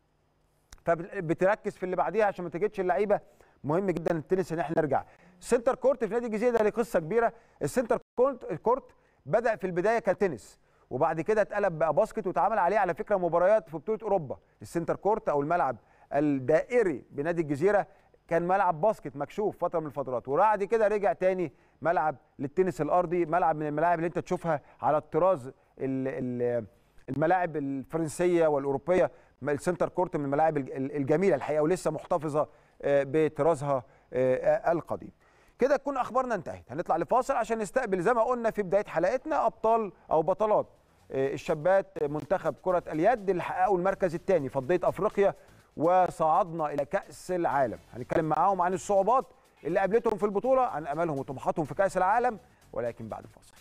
فبتركز في اللي بعديها عشان ما تجدش اللعيبه مهم جدا التنس ان احنا نرجع سنتر كورت في نادي الجزيره ده ليه قصه كبيره السنتر كورت الكورت بدا في البدايه كتنس وبعد كده اتقلب بقى باسكت واتعمل عليه على فكره مباريات في بطوله اوروبا السنتر كورت او الملعب الدائري بنادي الجزيره كان ملعب باسكت مكشوف فتره من الفترات وبعد كده رجع تاني ملعب للتنس الارضي ملعب من الملاعب اللي انت تشوفها على الطراز ال- ال- الملاعب الفرنسيه والاوروبيه السنتر كورت من الملاعب الج- الجميله الحقيقه ولسه محتفظه آه، بطرازها آه، القديم كده تكون اخبارنا انتهت هنطلع لفاصل عشان نستقبل زي ما قلنا في بدايه حلقتنا ابطال او بطلات آه، الشابات منتخب كره اليد اللي حققوا المركز الثاني فضيه افريقيا وصعدنا الى كاس العالم هنتكلم معاهم عن الصعوبات اللي قابلتهم في البطوله عن امالهم وطموحاتهم في كاس العالم ولكن بعد الفاصل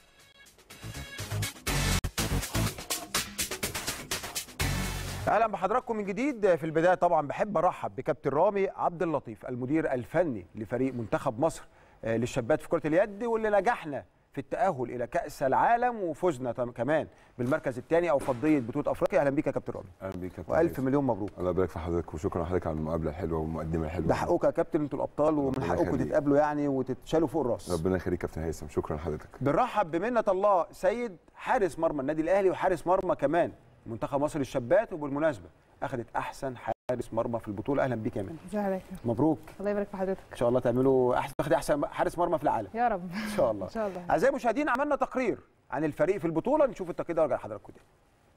اهلا بحضراتكم من جديد في البدايه طبعا بحب ارحب بكابتن رامي عبد اللطيف المدير الفني لفريق منتخب مصر آه، للشابات في كره اليد واللي نجحنا في التاهل الى كاس العالم وفزنا تم- كمان بالمركز الثاني او فضيه بطوله افريقيا اهلا بيك يا كابتن رامي اهلا بيك يا كابتن والف هيثم. مليون مبروك الله يبارك في حضرتك وشكرا لحضرتك على المقابله الحلوه والمقدمه الحلوه ده حقكم يا كابتن انتوا الابطال ومن ربنا حقكم يخليك. تتقابلوا يعني وتتشالوا فوق الراس ربنا يخليك كابتن هيثم شكرا لحضرتك بنرحب بمنة الله سيد حارس مرمى النادي الاهلي وحارس مرمى كمان منتخب مصر للشابات وبالمناسبه اخذت احسن حارس مرمى في البطوله اهلا بيك يا منى ازي حضرتك مبروك الله يبارك في حضرتك ان شاء الله تعملوا احسن تاخدي احسن حارس مرمى في العالم يا رب ان شاء الله ان شاء الله اعزائي المشاهدين عملنا تقرير عن الفريق في البطوله نشوف التقرير ده وارجع لحضراتكم تاني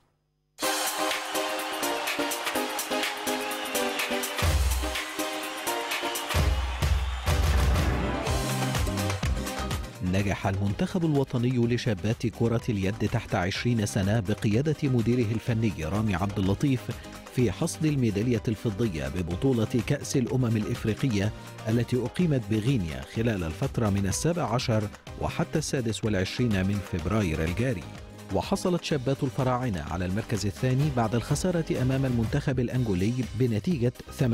نجح المنتخب الوطني لشابات كرة اليد تحت 20 سنة بقيادة مديره الفني رامي عبد اللطيف في حصد الميدالية الفضية ببطولة كأس الأمم الإفريقية التي أقيمت بغينيا خلال الفترة من السابع عشر وحتى السادس والعشرين من فبراير الجاري وحصلت شابات الفراعنة على المركز الثاني بعد الخسارة أمام المنتخب الأنجولي بنتيجة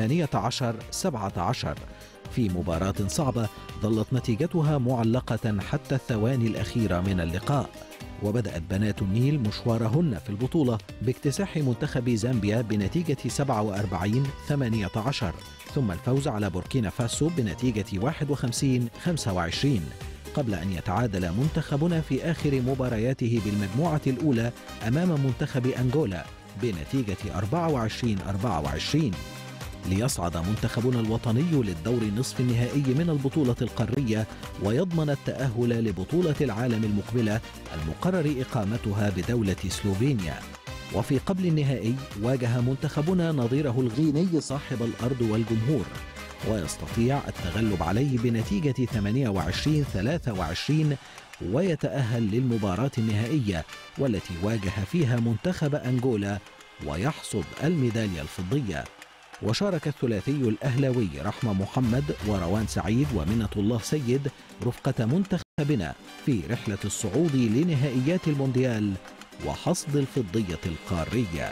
18-17 في مباراة صعبة ظلت نتيجتها معلقة حتى الثواني الأخيرة من اللقاء وبدأت بنات النيل مشوارهن في البطولة باكتساح منتخب زامبيا بنتيجة 47 18 ثم الفوز على بوركينا فاسو بنتيجة 51 25 قبل أن يتعادل منتخبنا في آخر مبارياته بالمجموعة الأولى أمام منتخب أنغولا بنتيجة 24 24 ليصعد منتخبنا الوطني للدور نصف النهائي من البطولة القارية ويضمن التأهل لبطولة العالم المقبلة المقرر إقامتها بدولة سلوفينيا وفي قبل النهائي واجه منتخبنا نظيره الغيني صاحب الأرض والجمهور ويستطيع التغلب عليه بنتيجة 28 23 ويتأهل للمباراة النهائية والتي واجه فيها منتخب أنغولا ويحصد الميدالية الفضية وشارك الثلاثي الأهلاوي رحمة محمد وروان سعيد ومنة الله سيد رفقة منتخبنا في رحلة الصعود لنهائيات المونديال وحصد الفضية القارية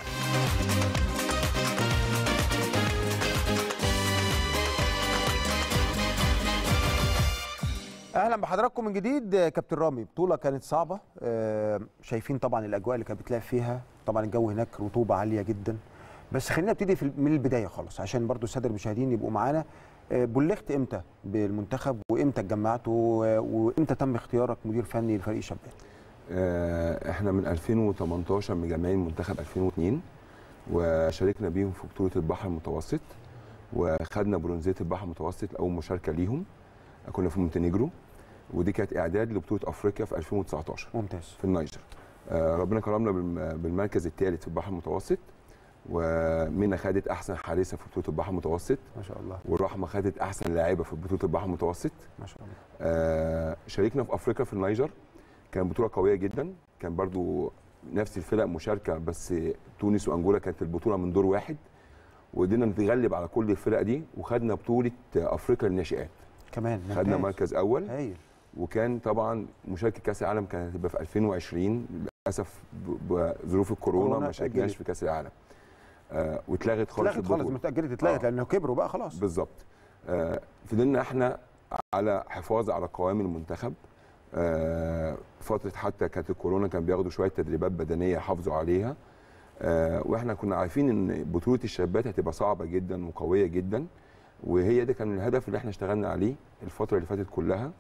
اهلا بحضراتكم من جديد آه، كابتن رامي بطوله كانت صعبه آه، شايفين طبعا الاجواء اللي كانت بتلعب فيها طبعا الجو هناك رطوبه عاليه جدا بس خلينا نبتدي في من البدايه خالص عشان برضو الساده المشاهدين يبقوا معانا آه، بلغت امتى بالمنتخب وامتى اتجمعتوا و- وامتى تم اختيارك مدير فني لفريق الشباب آه، احنا من 2018 مجمعين منتخب 2002 وشاركنا بيهم في بطوله البحر المتوسط وخدنا برونزيه البحر المتوسط اول مشاركه ليهم كنا في مونتينيجرو ودي كانت اعداد لبطوله افريقيا في 2019 ممتاز في النيجر آه، ربنا كرمنا بالم- بالمركز الثالث في البحر المتوسط ومنى خدت احسن حارسه في بطوله البحر المتوسط ما شاء الله والرحمه خدت احسن لاعبه في بطوله البحر المتوسط ما شاء الله آه، شاركنا في افريقيا في النيجر كان بطوله قويه جدا كان برضو نفس الفرق مشاركه بس تونس وانجولا كانت البطوله من دور واحد وقدرنا نتغلب على كل الفرق دي وخدنا بطوله افريقيا للناشئات كمان خدنا ممتاز. مركز اول هايل وكان طبعا مشاركه كاس العالم كانت هتبقى في 2020 للاسف ب- بظروف الكورونا كورونا ما شاركناش اتأجلت. في كاس العالم آه، واتلغت خالص اتلغت خالص البطولة. متاجلت اتلغت آه. لانه كبروا بقى خلاص بالظبط آه، فضلنا احنا على حفاظ على قوام المنتخب آه، فتره حتى كانت الكورونا كان بياخدوا شويه تدريبات بدنيه يحافظوا عليها آه، واحنا كنا عارفين ان بطوله الشابات هتبقى صعبه جدا وقويه جدا وهي ده كان الهدف اللي احنا اشتغلنا عليه الفتره اللي فاتت كلها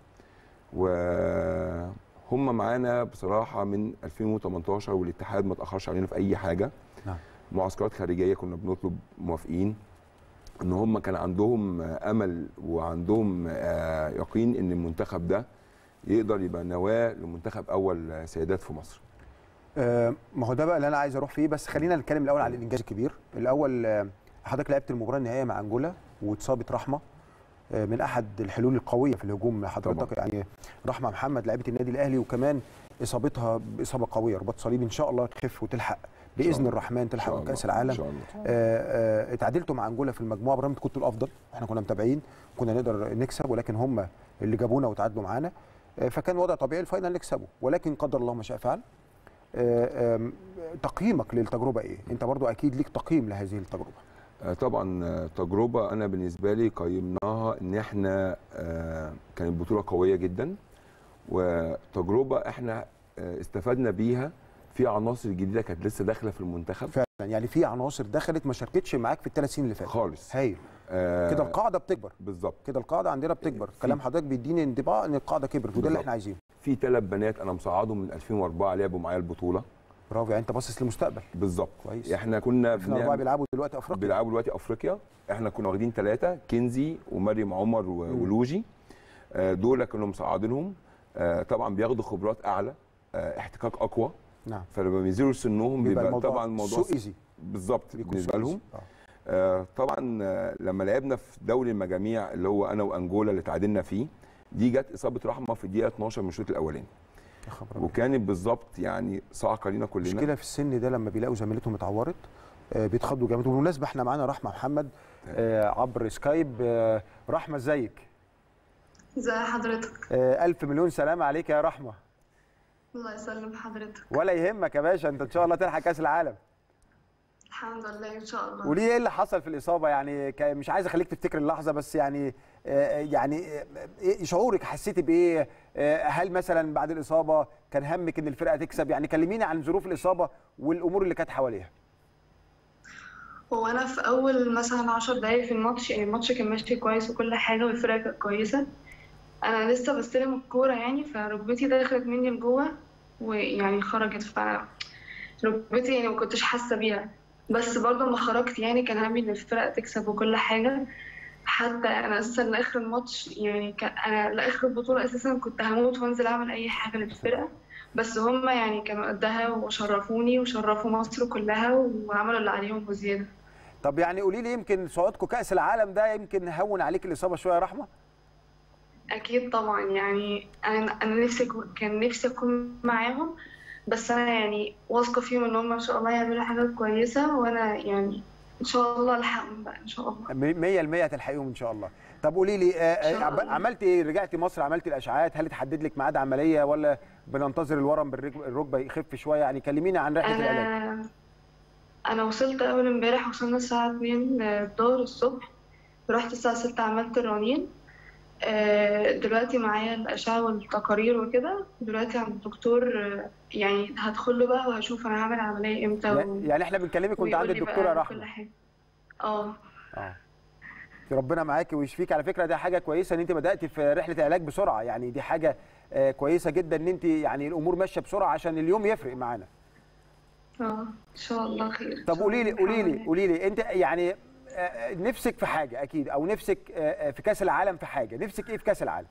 وهم معانا بصراحه من 2018 والاتحاد ما تاخرش علينا في اي حاجه نعم. معسكرات خارجيه كنا بنطلب موافقين ان هم كان عندهم آه، امل وعندهم آه، يقين ان المنتخب ده يقدر يبقى نواه لمنتخب اول آه، سيدات في مصر آه، ما هو ده بقى اللي انا عايز اروح فيه بس خلينا نتكلم الاول على الانجاز الكبير الاول آه، حضرتك لعبت المباراه النهائيه مع انجولا واتصابت رحمه آه، من احد الحلول القويه في الهجوم حضرتك طبعاً. يعني رحمه محمد لعيبه النادي الاهلي وكمان اصابتها باصابه قويه رباط صليبي ان شاء الله تخف وتلحق باذن الله. الرحمن إن تلحق شاء الله. كاس ان العالم شاء الله آه، آه، اتعادلتوا مع انجولا في المجموعه برغم إنتوا كنتوا الافضل احنا كنا متابعين كنا نقدر نكسب ولكن هم اللي جابونا وتعادلوا معانا آه، فكان وضع طبيعي الفاينل نكسبه ولكن قدر الله ما شاء فعل آه، آم، تقييمك للتجربه ايه انت برضو اكيد ليك تقييم لهذه التجربه آه، طبعا آه، تجربه انا بالنسبه لي قيمناها ان احنا آه، كانت بطوله قويه جدا وتجربه احنا آه، استفدنا بيها في عناصر جديده كانت لسه داخله في المنتخب فعلا يعني في عناصر دخلت ما شاركتش معاك في الثلاث سنين اللي فاتوا خالص هايل آه، كده القاعده بتكبر بالظبط كده القاعده عندنا بتكبر كلام حضرتك بيديني انطباع ان القاعده كبرت وده اللي بالظبط. احنا عايزينه في ثلاث بنات انا مصعدهم من 2004 لعبوا معايا البطوله برافو يعني انت باصص للمستقبل بالظبط كويس. احنا كنا احنا اربعه بنعمل- بيلعبوا دلوقتي افريقيا بيلعبوا دلوقتي افريقيا احنا كنا واخدين ثلاثه كنزي ومريم عمر و- ولوجي آه، دول كانوا مصعدينهم آه، طبعا بياخدوا خبرات اعلى آه، احتكاك اقوى نعم فلما بينزلوا سنهم بيبقى بيبقى, الموضوع طبعا الموضوع سو ايزي بالظبط بيكون بالنسبه سو لهم إيزي. آه. آه، طبعا آه، لما لعبنا في دوري المجاميع اللي هو انا وانجولا اللي تعادلنا فيه دي جت اصابه رحمه في الدقيقه 12 من الشوط الاولاني يا خبر أبيض. وكانت بالظبط يعني صعقه لينا كلنا المشكله في السن ده لما بيلاقوا زميلتهم اتعورت آه، بيتخضوا جامد وبالمناسبه احنا معانا رحمه محمد آه، عبر سكايب آه، رحمه ازيك ازي حضرتك آه، الف مليون سلام عليك يا رحمه الله يسلم حضرتك ولا يهمك يا باشا انت ان شاء الله تلحق كاس العالم الحمد لله ان شاء الله وليه ايه اللي حصل في الاصابه يعني ك- مش عايز اخليك تفتكر اللحظه بس يعني آه، يعني آه، ايه شعورك حسيتي بايه آه، هل مثلا بعد الاصابه كان همك ان الفرقه تكسب يعني كلميني عن ظروف الاصابه والامور اللي كانت حواليها هو انا في اول مثلا عشر دقايق في الماتش يعني الماتش كان ماشي كويس وكل حاجه والفرقه كانت كويسه انا لسه بستلم الكوره يعني فركبتي دخلت مني لجوه ويعني خرجت ف ركبتي يعني ما كنتش حاسه بيها بس برضه لما خرجت يعني كان همي ان الفرقه تكسب وكل حاجه حتى انا اساسا لاخر الماتش يعني كان انا لاخر البطوله اساسا كنت هموت وانزل اعمل اي حاجه للفرقه بس هم يعني كانوا قدها وشرفوني وشرفوا مصر كلها وعملوا اللي عليهم وزياده طب يعني قولي لي يمكن صعودكم كاس العالم ده يمكن هون عليك الاصابه شويه يا رحمه اكيد طبعا يعني انا انا نفسي أكون- كان نفسي اكون معاهم بس انا يعني واثقه فيهم ان هم ان شاء الله يعملوا حاجه كويسه وانا يعني ان شاء الله الحقهم بقى ان شاء الله 100% هتلحقيهم ان شاء الله طب قولي لي آه، إن شاء آه، الله. عملتي ايه رجعتي مصر عملتي الاشعاعات هل اتحدد لك ميعاد عمليه ولا بننتظر الورم بالركبه الركبه يخف شويه يعني كلميني عن رحله العلاج انا انا وصلت اول امبارح وصلنا الساعه 2 الظهر الصبح رحت الساعه 6 عملت الرنين آه، دلوقتي معايا الأشعة والتقارير وكده دلوقتي عند الدكتور آه، يعني هدخل له بقى وهشوف أنا هعمل عملية إمتى و... يعني يعني احنا بنكلمك وانت عند ويقول لي الدكتوره بقى كل رحمه حاجة اه اه ربنا معاكي ويشفيك على فكره دي حاجه كويسه ان انت بداتي في رحله العلاج بسرعه يعني دي حاجه آه، كويسه جدا ان انت يعني الامور ماشيه بسرعه عشان اليوم يفرق معانا اه إن شاء الله خير إن طب شاء قولي لي الله. قولي لي الحمد قولي لي انت يعني آه، آه، نفسك في حاجه اكيد او نفسك آه، آه، في كاس العالم في حاجه نفسك ايه في كاس العالم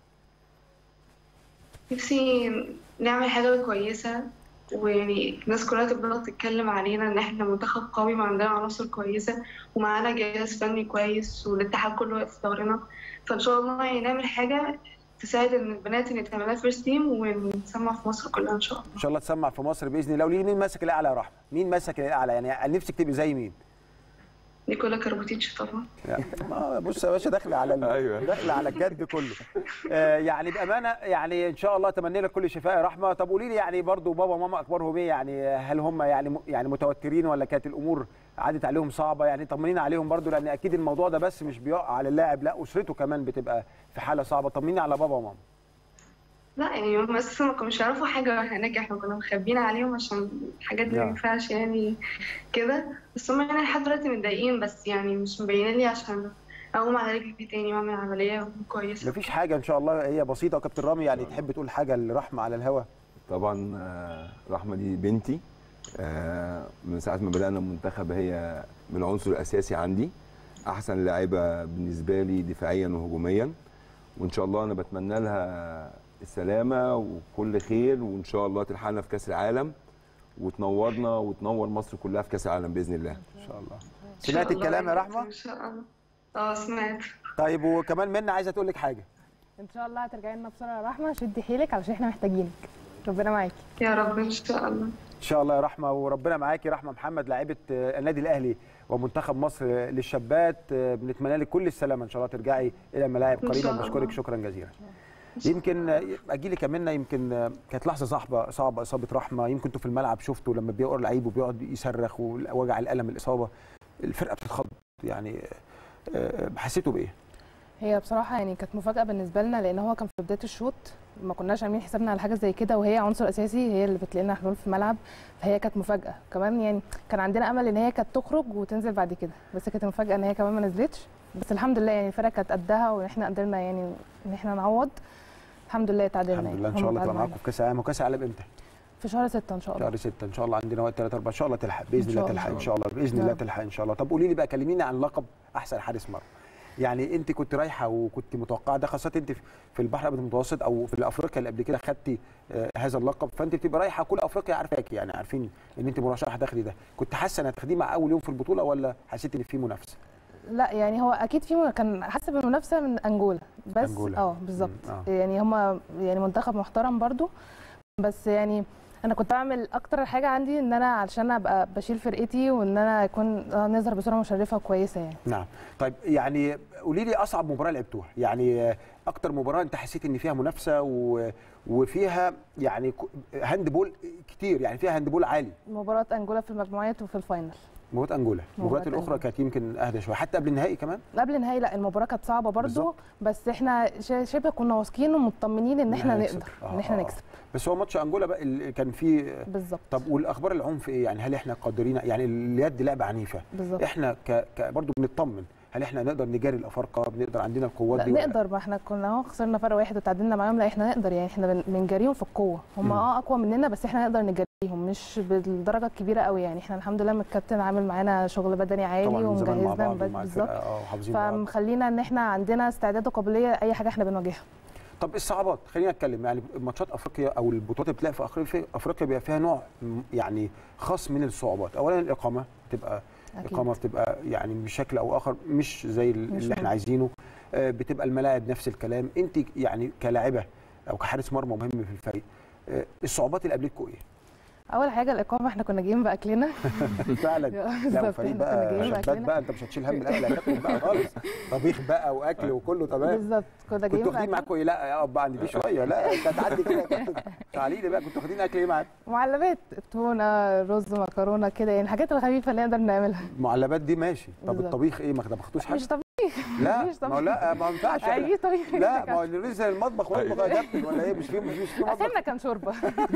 نفسي نعمل حاجة كويسة ويعني الناس كلها تفضل تتكلم علينا إن إحنا منتخب قوي وعندنا عناصر كويسة ومعانا جهاز فني كويس والاتحاد كله واقف في ظهرنا فإن شاء الله يعني نعمل حاجة تساعد إن البنات إن تعملها فيرست تيم ونسمع في مصر كلها إن شاء الله ان شاء الله تسمع في مصر باذن الله قولي لي مين ماسك الاعلى يا رحمه مين ماسك الاعلى يعني نفسك تبقي زي مين نيكولا كاربوتيتش طبعا ما بص يا باشا داخله على ال- أيوة. داخله على الجد كله آه يعني بامانه يعني ان شاء الله اتمنى لك كل شفاء يا رحمه طب قولي لي يعني برضو بابا وماما اخبارهم ايه يعني هل هم يعني م- يعني متوترين ولا كانت الامور عدت عليهم صعبه يعني طمنينا عليهم برضو لان اكيد الموضوع ده بس مش بيقع على اللاعب لا اسرته كمان بتبقى في حاله صعبه طمنيني على بابا وماما لا يعني هم أساسا ما كانوش يعرفوا حاجة واحنا هناك احنا كنا مخبيين عليهم عشان الحاجات دي ما نعم. ينفعش يعني كده بس هم يعني لحد دلوقتي متضايقين بس يعني مش مبينين لي عشان أقوم على رجلي تاني وأعمل عملية كويسة مفيش حاجه ان شاء الله هي بسيطه وكابتن رامي يعني تحب تقول حاجه لرحمه على الهوا طبعا آه، رحمه دي بنتي آه، من ساعه ما بدانا المنتخب هي من العنصر الاساسي عندي احسن لاعيبه بالنسبه لي دفاعيا وهجوميا وان شاء الله انا بتمنى لها السلامه وكل خير وان شاء الله تلحقنا في كاس العالم وتنورنا وتنور مصر كلها في كاس العالم باذن الله ان شاء الله إن شاء سمعت الله الكلام يا كابتن، رحمه ان شاء الله اه سمعت طيب وكمان منى عايزه تقول لك حاجه ان شاء الله هترجعي لنا بسرعه يا رحمه شدي حيلك علشان احنا محتاجينك ربنا معاكي يا رب ان شاء الله ان شاء الله يا رحمه وربنا معاكي رحمه محمد لاعيبه آه، النادي الاهلي ومنتخب مصر للشابات آه، بنتمنى لك كل السلامه ان شاء الله ترجعي الى الملاعب إن شاء قريبا الله. بشكرك شكرا جزيلا يمكن آه، اجي لك يا منى يمكن آه، كانت لحظه صعبه صعبه اصابه رحمه يمكن انتوا في الملعب شفتوا لما بيقر لعيب وبيقعد يصرخ ووجع الالم الاصابه الفرقه بتتخض يعني آه، حسيتوا بايه؟ هي بصراحه يعني كانت مفاجاه بالنسبه لنا لان هو كان في بدايه الشوط ما كناش عاملين حسابنا على حاجه زي كده وهي عنصر اساسي هي اللي بتلاقي لنا حلول في الملعب فهي كانت مفاجاه كمان يعني كان عندنا امل ان هي كانت تخرج وتنزل بعد كده بس كانت مفاجاه ان هي كمان ما نزلتش بس الحمد لله يعني الفرقه كانت قدها وان احنا قدرنا يعني ان احنا نعوض الحمد لله تعادلنا الحمد لله ان يعني. شاء الله هم تبقى تعادلوا معاكم في كاس العالم وكاس العالم امتى؟ في شهر 6 ان شاء الله شهر 6 ان شاء الله عندنا وقت 3 4 ان شاء الله تلحق باذن إن الله شاء تلحق الله. ان شاء الله باذن يا الله رب. تلحق ان شاء الله طب قولي لي بقى كلميني عن لقب احسن حارس مرمى يعني انت كنت رايحه وكنت متوقعه ده خاصه انت في- في البحر الابيض المتوسط او في افريقيا اللي قبل كده خدتي آه، هذا اللقب فانت بتبقى رايحه كل افريقيا عارفاكي يعني عارفين ان انت مرشحه داخلي ده كنت حاسه انك هتاخديه مع اول يوم في البطوله ولا حسيت ان في منافسه لا يعني هو اكيد في م- كان حسب المنافسه من انجولا بس أنجولا. اه بالظبط مم، آه. يعني هم يعني منتخب محترم برضو بس يعني انا كنت بعمل اكتر حاجه عندي ان انا علشان ابقى بشيل فرقتي وان انا اكون آه، نظهر بصوره مشرفه وكويسه يعني نعم طيب يعني قولي لي اصعب مباراه لعبتوها يعني آه، اكتر مباراه انت حسيت ان فيها منافسه و... وفيها يعني ك- هاند بول كتير يعني فيها هاند بول عالي مباراه انجولا في المجموعات وفي الفاينل مباراه انجولا المباريات مباراة الاخرى أنجولا. كانت يمكن اهدى شويه حتى قبل النهائي كمان قبل النهائي لا المباراه كانت صعبه برضو بالظبط. بس احنا ش- شبه كنا واثقين ومطمنين ان احنا هنكسب. نقدر آه، ان احنا آه. نكسب بس هو ماتش انجولا بقى اللي كان فيه بالظبط طب والاخبار العنف ايه يعني هل احنا قادرين يعني اليد لعبه عنيفه بالظبط احنا ك... ك... برضه بنطمن هل احنا نقدر نجاري الافارقه بنقدر عندنا القوات لا دي ولا نقدر ما احنا كنا اهو خسرنا فرق واحد وتعادلنا معاهم لا احنا نقدر يعني احنا بن- بنجاريهم في القوه هم مم. اه اقوى مننا بس احنا نقدر نجاريهم مش بالدرجه الكبيره قوي يعني احنا الحمد لله الكابتن عامل معانا شغل بدني عالي طبعا من زمان مع ومجهزنا بعض من ومع بالظبط الفرقه اه وحافظين بعض فمخلينا ان احنا عندنا استعداد وقابليه لاي حاجه احنا بنواجهها طب الصعوبات خلينا نتكلم يعني ماتشات افريقيا او البطولات اللي بتلاقي في افريقيا افريقيا بيبقى فيها نوع م- يعني خاص من الصعوبات اولا الاقامه بتبقى اكيد اقامه بتبقى يعني بشكل او اخر مش زي ال- مش اللي احنا مهم. عايزينه آه، بتبقى الملاعب نفس الكلام انت يعني كلاعبه او كحارس مرمى مهم في الفريق آه، الصعوبات اللي قابلتكم ايه اول حاجه الاقامه احنا كنا جايين باكلنا فعلا لا بالظبط وفريق احنا كنا بقى جايين شباب باكلنا بقى انت مش هتشيل هم الاكل يا كابتن بقى خالص طبيخ بقى واكل وكله تمام بالظبط كنا جايين كنتوا واخدين باكلنا معاكم ايه لا اقف بقى عند دي شويه لا انت هتعدي كده يا كابتن تعالي لي بقى كنتوا واخدين اكل ايه معاك معلبات تونه رز مكرونه كده يعني الحاجات الخفيفه اللي نقدر نعملها المعلبات دي ماشي طب بالظبط. الطبيخ ايه ما طبختوش حاجه مش طبيعي لا مش ما هو طبيخ. لا ما ينفعش احنا- هيجي طبيعي لا ما هو اللي نزل المطبخ والمطبخ يا كابتن ولا ايه مش في مش في مطبخ اخرنا كان شوربه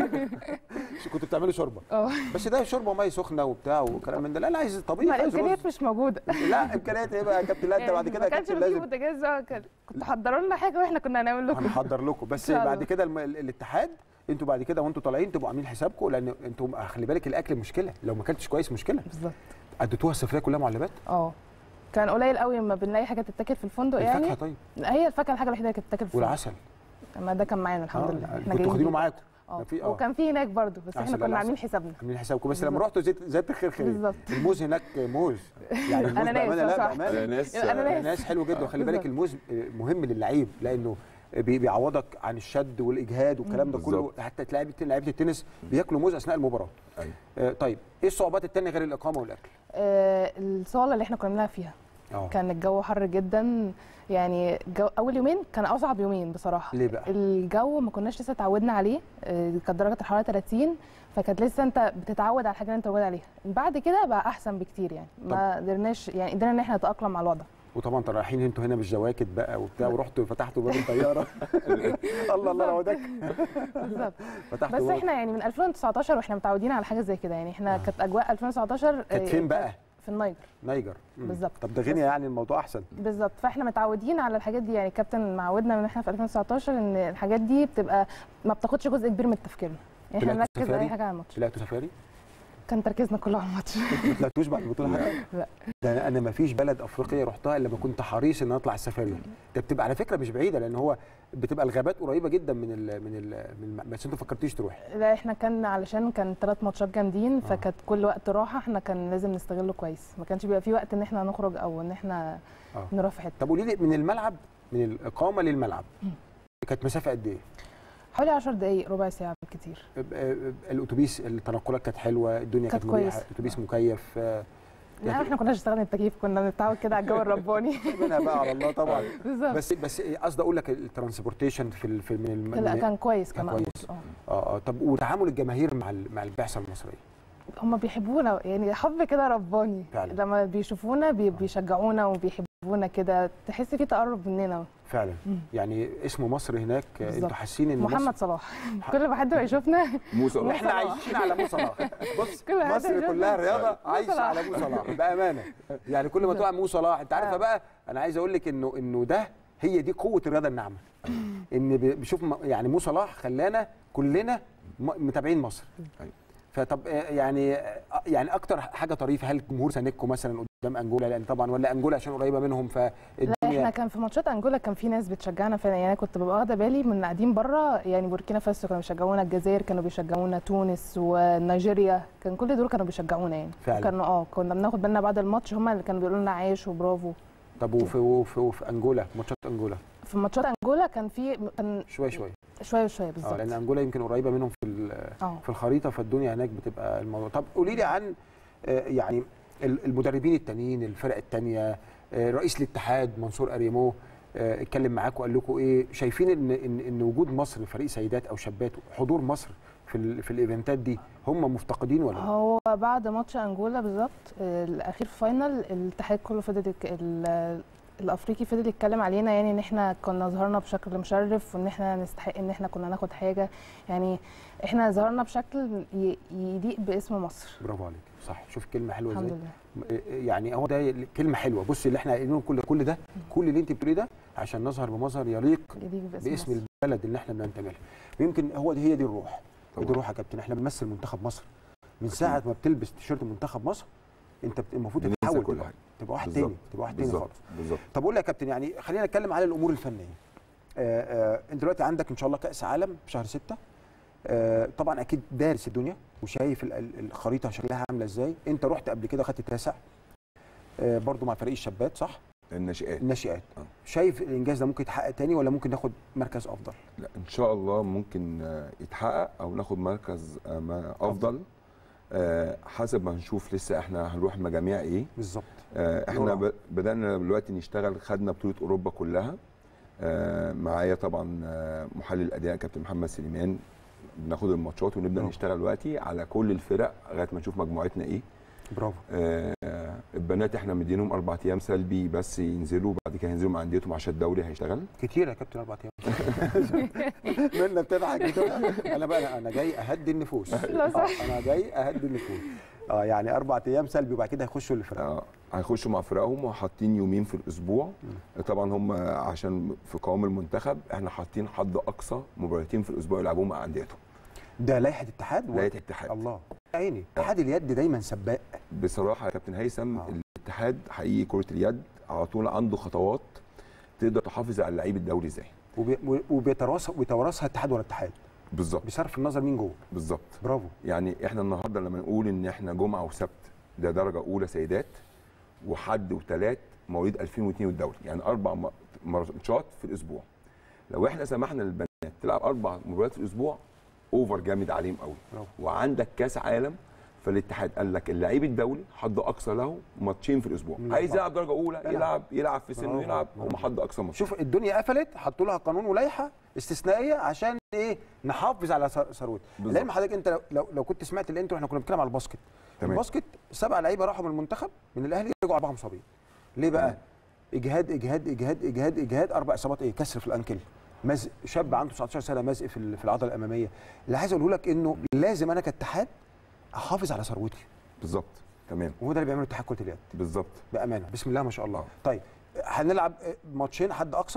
كنتوا بتعملوا شوربه اه بس ده شوربه وميه سخنه وبتاع وكلام من ده لا انا عايز طبيخ ما عايز رز الامكانيات مش موجوده لا امكانيات ايه بقى يا كابتن لا انت بعد كده ما يا كانش كابتن في لازم بوتاجاز آه، كان- كنت حضروا لنا حاجه واحنا كنا هنعمل لكم هنحضر لكم بس إن شاء بعد الله. كده الم... ال- الاتحاد انتوا بعد كده وانتوا طالعين تبقوا عاملين حسابكم لان انتوا خلي بالك الاكل مشكله لو ما اكلتش كويس مشكله بالظبط اديتوها السفريه كلها معلبات اه كان قليل قوي لما بنلاقي حاجه تتاكل في الفندق الفاكهه يعني طيب هي الفاكهه الحاجه الوحيده اللي كانت تتاكل في الفندق والعسل ما ده كان معانا الحمد آه، لله يعني احنا كنتوا جايين واخدينه بيه. معاكم اه في- آه. وكان في هناك برضه بس عسل احنا لا، كنا عاملين العسل. حسابنا عاملين حسابكم بس لما بالظبط. رحتوا زيت زيت الخير خير بالظبط. الموز هناك موز يعني الموز أناناس، بامانه لا صح. بامانه ناس أنا ناس. ناس حلو جدا وخلي بالك بالظبط. الموز مهم للعيب لانه بي- بيعوضك عن الشد والاجهاد والكلام ده كله بالظبط. حتى تلاقي لعيبه التنس بياكلوا موز اثناء المباراه أيوة. آه، طيب ايه الصعوبات الثانيه غير الاقامه والاكل آه الصاله اللي احنا كنا بنلعب فيها اه كان الجو حر جدا يعني جو اول يومين كان اصعب يومين بصراحه ليه بقى الجو ما كناش لسه اتعودنا عليه آه، كانت درجه الحراره 30 فكانت لسه انت بتتعود على الحاجه اللي انت موجود عليها بعد كده بقى احسن بكتير يعني ما قدرناش يعني قدرنا ان احنا نتاقلم مع الوضع وطبعا انتوا رايحين انتوا هنا بالجواكت بقى وبتاع ورحتوا فتحتوا باب الطياره الله الله لو ده بالظبط فتحتوا بس باب- احنا يعني من 2019 واحنا متعودين على حاجه زي كده يعني احنا كانت اجواء 2019 كانت آه، فين بقى؟ في النيجر نيجر مم. بالظبط. طب ده غينيا يعني الموضوع احسن بالظبط فاحنا متعودين على الحاجات دي يعني الكابتن معودنا من احنا في 2019 ان الحاجات دي بتبقى ما بتاخدش جزء كبير من تفكيرنا يعني احنا طلعتوا نركز سفاري؟ اي حاجه على الماتش طلعتوا سفاري كان تركيزنا كله على الماتش ما طلعتوش بعد البطوله حتى؟ لا. ده انا انا ما فيش بلد افريقيه رحتها الا لما كنت حريص ان أنا اطلع السفاري دي ده بتبقى على فكره مش بعيده لان هو بتبقى الغابات قريبه جدا من ال من ال من بس انتوا فكرتيش تروح لا احنا كان علشان كان ثلاث ماتشات جامدين فكانت كل وقت راحه احنا كان لازم نستغله كويس ما كانش بيبقى في وقت ان احنا نخرج او ان احنا آه. نروح في حته طب قولي لي من الملعب من الاقامه للملعب كانت مسافه قد ايه؟ حوالي 10 دقائق ربع ساعه بالكتير ب- ب- الاتوبيس التنقلات كانت حلوه الدنيا كانت كانت مريحه كويس. اتوبيس مكيف آه، لا احنا كناش اشتغلنا التكييف كنا بنتعود كده على الجو الرباني منها بقى على الله طبعا بالظبط بس بس قصدي اقول لك الترانسبورتيشن في ال- في من الم... لا من- كان كويس كان كان كويس. مقبول اه اه اه طب وتعامل الجماهير مع ال- مع البعثه المصريه هم بيحبونا يعني حب كده رباني فعلا. لما بيشوفونا بي- بيشجعونا وبيحبونا كده تحس في تقرب مننا فعلا مم. يعني اسم مصر هناك آه، بالظبط. انتوا حاسين ان مصر محمد صلاح كل ما حد ما يشوفنا موسى الله. احنا عايشين على مو صلاح بص كل حد مصر يشوفنا. كلها رياضه مو عايشه صلاح. على مو صلاح بامانه يعني كل ما تقع مو صلاح انت عارفه آه. بقى انا عايز اقول لك انه انه ده هي دي قوه الرياضه الناعمه ان ب- بشوف م- يعني مو صلاح خلانا كلنا م- متابعين مصر أيوة. فطب آه، يعني آه، يعني اكتر حاجه طريفه هل جمهور سانيكو مثلا قدام انجولا لان طبعا ولا انجولا عشان قريبه منهم لا احنا فالدنيا كان في ماتشات انجولا كان في ناس بتشجعنا فعلا يعني انا كنت ببقى واخده بالي من قاعدين بره يعني بوركينا فاسو كانوا بيشجعونا الجزائر كانوا بيشجعونا تونس ونيجيريا كان كل دول كانوا بيشجعونا يعني فعلا. كانوا اه كنا بناخد بالنا بعد الماتش هم اللي كانوا بيقولوا لنا عايش وبرافو طب وفي وفي, وفي انجولا ماتشات انجولا في ماتشات انجولا كان في كان شويه شويه شويه شويه اه بالظبط لان انجولا يمكن قريبه منهم في ال- اه في الخريطه فالدنيا هناك بتبقى الموضوع طب قولي لي عن آه، يعني ال- المدربين التانيين الفرق التانيه آه، رئيس الاتحاد منصور اريمو آه، اتكلم معاكم وقال لكم ايه شايفين ان ان ان وجود مصر فريق سيدات او شابات حضور مصر في ال في الايفنتات دي هم مفتقدين ولا لا؟ هو بعد ماتش انجولا بالظبط آه، الاخير في فاينل الاتحاد كله فضل يك- ال- الافريقي فضل يتكلم علينا يعني ان احنا كنا ظهرنا بشكل مشرف وان احنا نستحق ان احنا كنا ناخد حاجه يعني احنا ظهرنا بشكل ي- يليق باسم مصر برافو عليك صح شوف كلمه حلوه الحمد ازاي لله يعني هو ده كلمه حلوه بصي اللي احنا قايلينه كل كل ده كل اللي انت بتقوليه ده عشان نظهر بمظهر يليق يليق باسم, باسم مصر. البلد اللي احنا بننتمي لها يمكن هو دي هي دي الروح طبعاً. دي الروح يا كابتن احنا بنمثل منتخب مصر من ساعه ما بتلبس تيشيرت منتخب مصر انت بت- المفروض بننسى تتحول كل تبقى, حاجه تبقى واحد بالظبط. تاني تبقى واحد تاني بالظبط خالص بالظبط طب قول لي يا كابتن يعني خلينا نتكلم على الامور الفنيه آه آه انت دلوقتي عندك ان شاء الله كاس عالم في شهر 6 آه طبعا اكيد دارس الدنيا وشايف ال- ال- الخريطه شكلها عامله ازاي انت رحت قبل كده خدت التاسع آه برضو مع فريق الشابات صح الناشئات الناشئات آه. شايف الانجاز ده ممكن يتحقق تاني ولا ممكن ناخد مركز افضل لا ان شاء الله ممكن آه، يتحقق او ناخد مركز آه، ما افضل آه، حسب ما هنشوف لسه احنا هنروح مجاميع ايه بالظبط آه، احنا يورا. ب- بدانا دلوقتي نشتغل خدنا بطوله اوروبا كلها آه، معايا طبعا آه، محلل الاداء كابتن محمد سليمان بناخد الماتشات ونبدا برافو. نشتغل دلوقتي على كل الفرق لغايه ما نشوف مجموعتنا ايه برافو آه، البنات احنا مدينهم اربع ايام سلبي بس ينزلوا بعد كده هينزلوا مع انديتهم عشان الدوري هيشتغل كتير يا كابتن اربع ايام منا بتضحك انا بقى انا جاي اهدي النفوس لا صح. آه، انا جاي اهدي النفوس اه يعني اربع ايام سلبي وبعد كده هيخشوا الفرق آه، هيخشوا مع فرقهم وحاطين يومين في الاسبوع طبعا هم عشان في قوام المنتخب احنا حاطين حد اقصى مباراتين في الاسبوع يلعبوهم مع انديتهم ده لائحه اتحاد و- لائحه اتحاد الله يا عيني اتحاد اليد دايما سباق بصراحه يا كابتن هيثم آه. الاتحاد حقيقي كره اليد على طول عنده خطوات تقدر تحافظ على اللعيب الدولي ازاي وبي- و- وبيتوارثها بيتوارثها اتحاد ورا اتحاد بالظبط بصرف النظر مين جوه بالظبط برافو يعني احنا النهارده لما نقول ان احنا جمعه وسبت ده درجه اولى سيدات وحد وثلاث مواليد 2002 والدوري يعني اربع م- ماتشات في الاسبوع لو احنا سمحنا للبنات تلعب اربع مباريات في الاسبوع اوفر جامد عليهم قوي برافو. وعندك كاس عالم فالاتحاد قال لك اللعيب الدولي حد اقصى له ماتشين في الاسبوع من عايز الأربعة. يلعب درجه اولى يلعب. يلعب يلعب في سنه برافو. يلعب هم برافو. حد اقصى ماتش شوف الدنيا قفلت حطوا لها قانون ولائحه استثنائيه عشان ايه نحافظ على ثر- ثروتها بالظبط. لان حضرتك انت لو- لو لو كنت سمعت الانترو احنا كنا بنتكلم على الباسكت تمام. الباسكت سبع لعيبه راحوا من المنتخب من الاهلي رجعوا اربعه مصابين ليه بقى تمام. اجهاد اجهاد اجهاد اجهاد اجهاد اربع اصابات ايه كسر في الانكل مزق شاب عنده 19 سنه مزق في ال- في العضله الاماميه اللي عايز اقوله لك انه لازم انا كاتحاد احافظ على ثروتي بالظبط تمام وهو ده اللي بيعمله اتحاد كره اليد بالظبط بامانه بسم الله ما شاء الله آه. طيب هنلعب ماتشين حد اقصى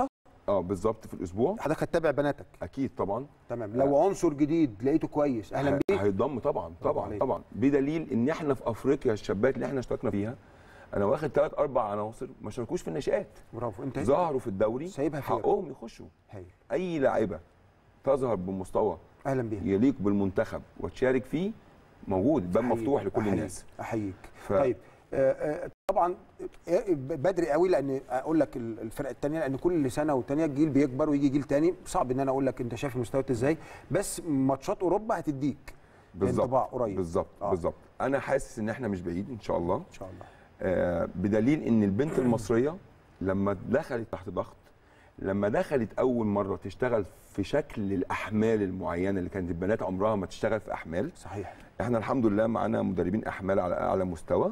اه بالظبط في الاسبوع حضرتك هتتابع بناتك اكيد طبعا تمام لو عنصر جديد لقيته كويس اهلا هي- بيه هيتضم طبعا برافو طبعا عليك. طبعا بدليل ان احنا في افريقيا الشابات اللي احنا اشتركنا فيها انا واخد ثلاث اربع عناصر ما شاركوش في الناشئات برافو انت ظهروا في الدوري سايبها فين؟ حقهم يخشوا هايل اي لاعيبه تظهر بمستوى اهلا بيه يليق بالمنتخب وتشارك فيه موجود الباب أحييك، مفتوح لكل أحييك، الناس احييك ف- طيب آه، آه، طبعا آه، بدري قوي لان اقول لك ال- الفرقه الثانيه لان كل سنه والثانيه جيل بيكبر ويجي جيل ثاني صعب ان انا اقول لك انت شايف مستويات ازاي بس ماتشات اوروبا هتديك بالظبط انطباع قريب بالظبط آه. بالظبط انا حاسس ان احنا مش بعيد ان شاء الله ان شاء الله آه، بدليل ان البنت المصريه لما دخلت تحت ضغط لما دخلت اول مره تشتغل في شكل الاحمال المعينه اللي كانت البنات عمرها ما تشتغل في احمال صحيح احنا الحمد لله معانا مدربين احمال على اعلى مستوى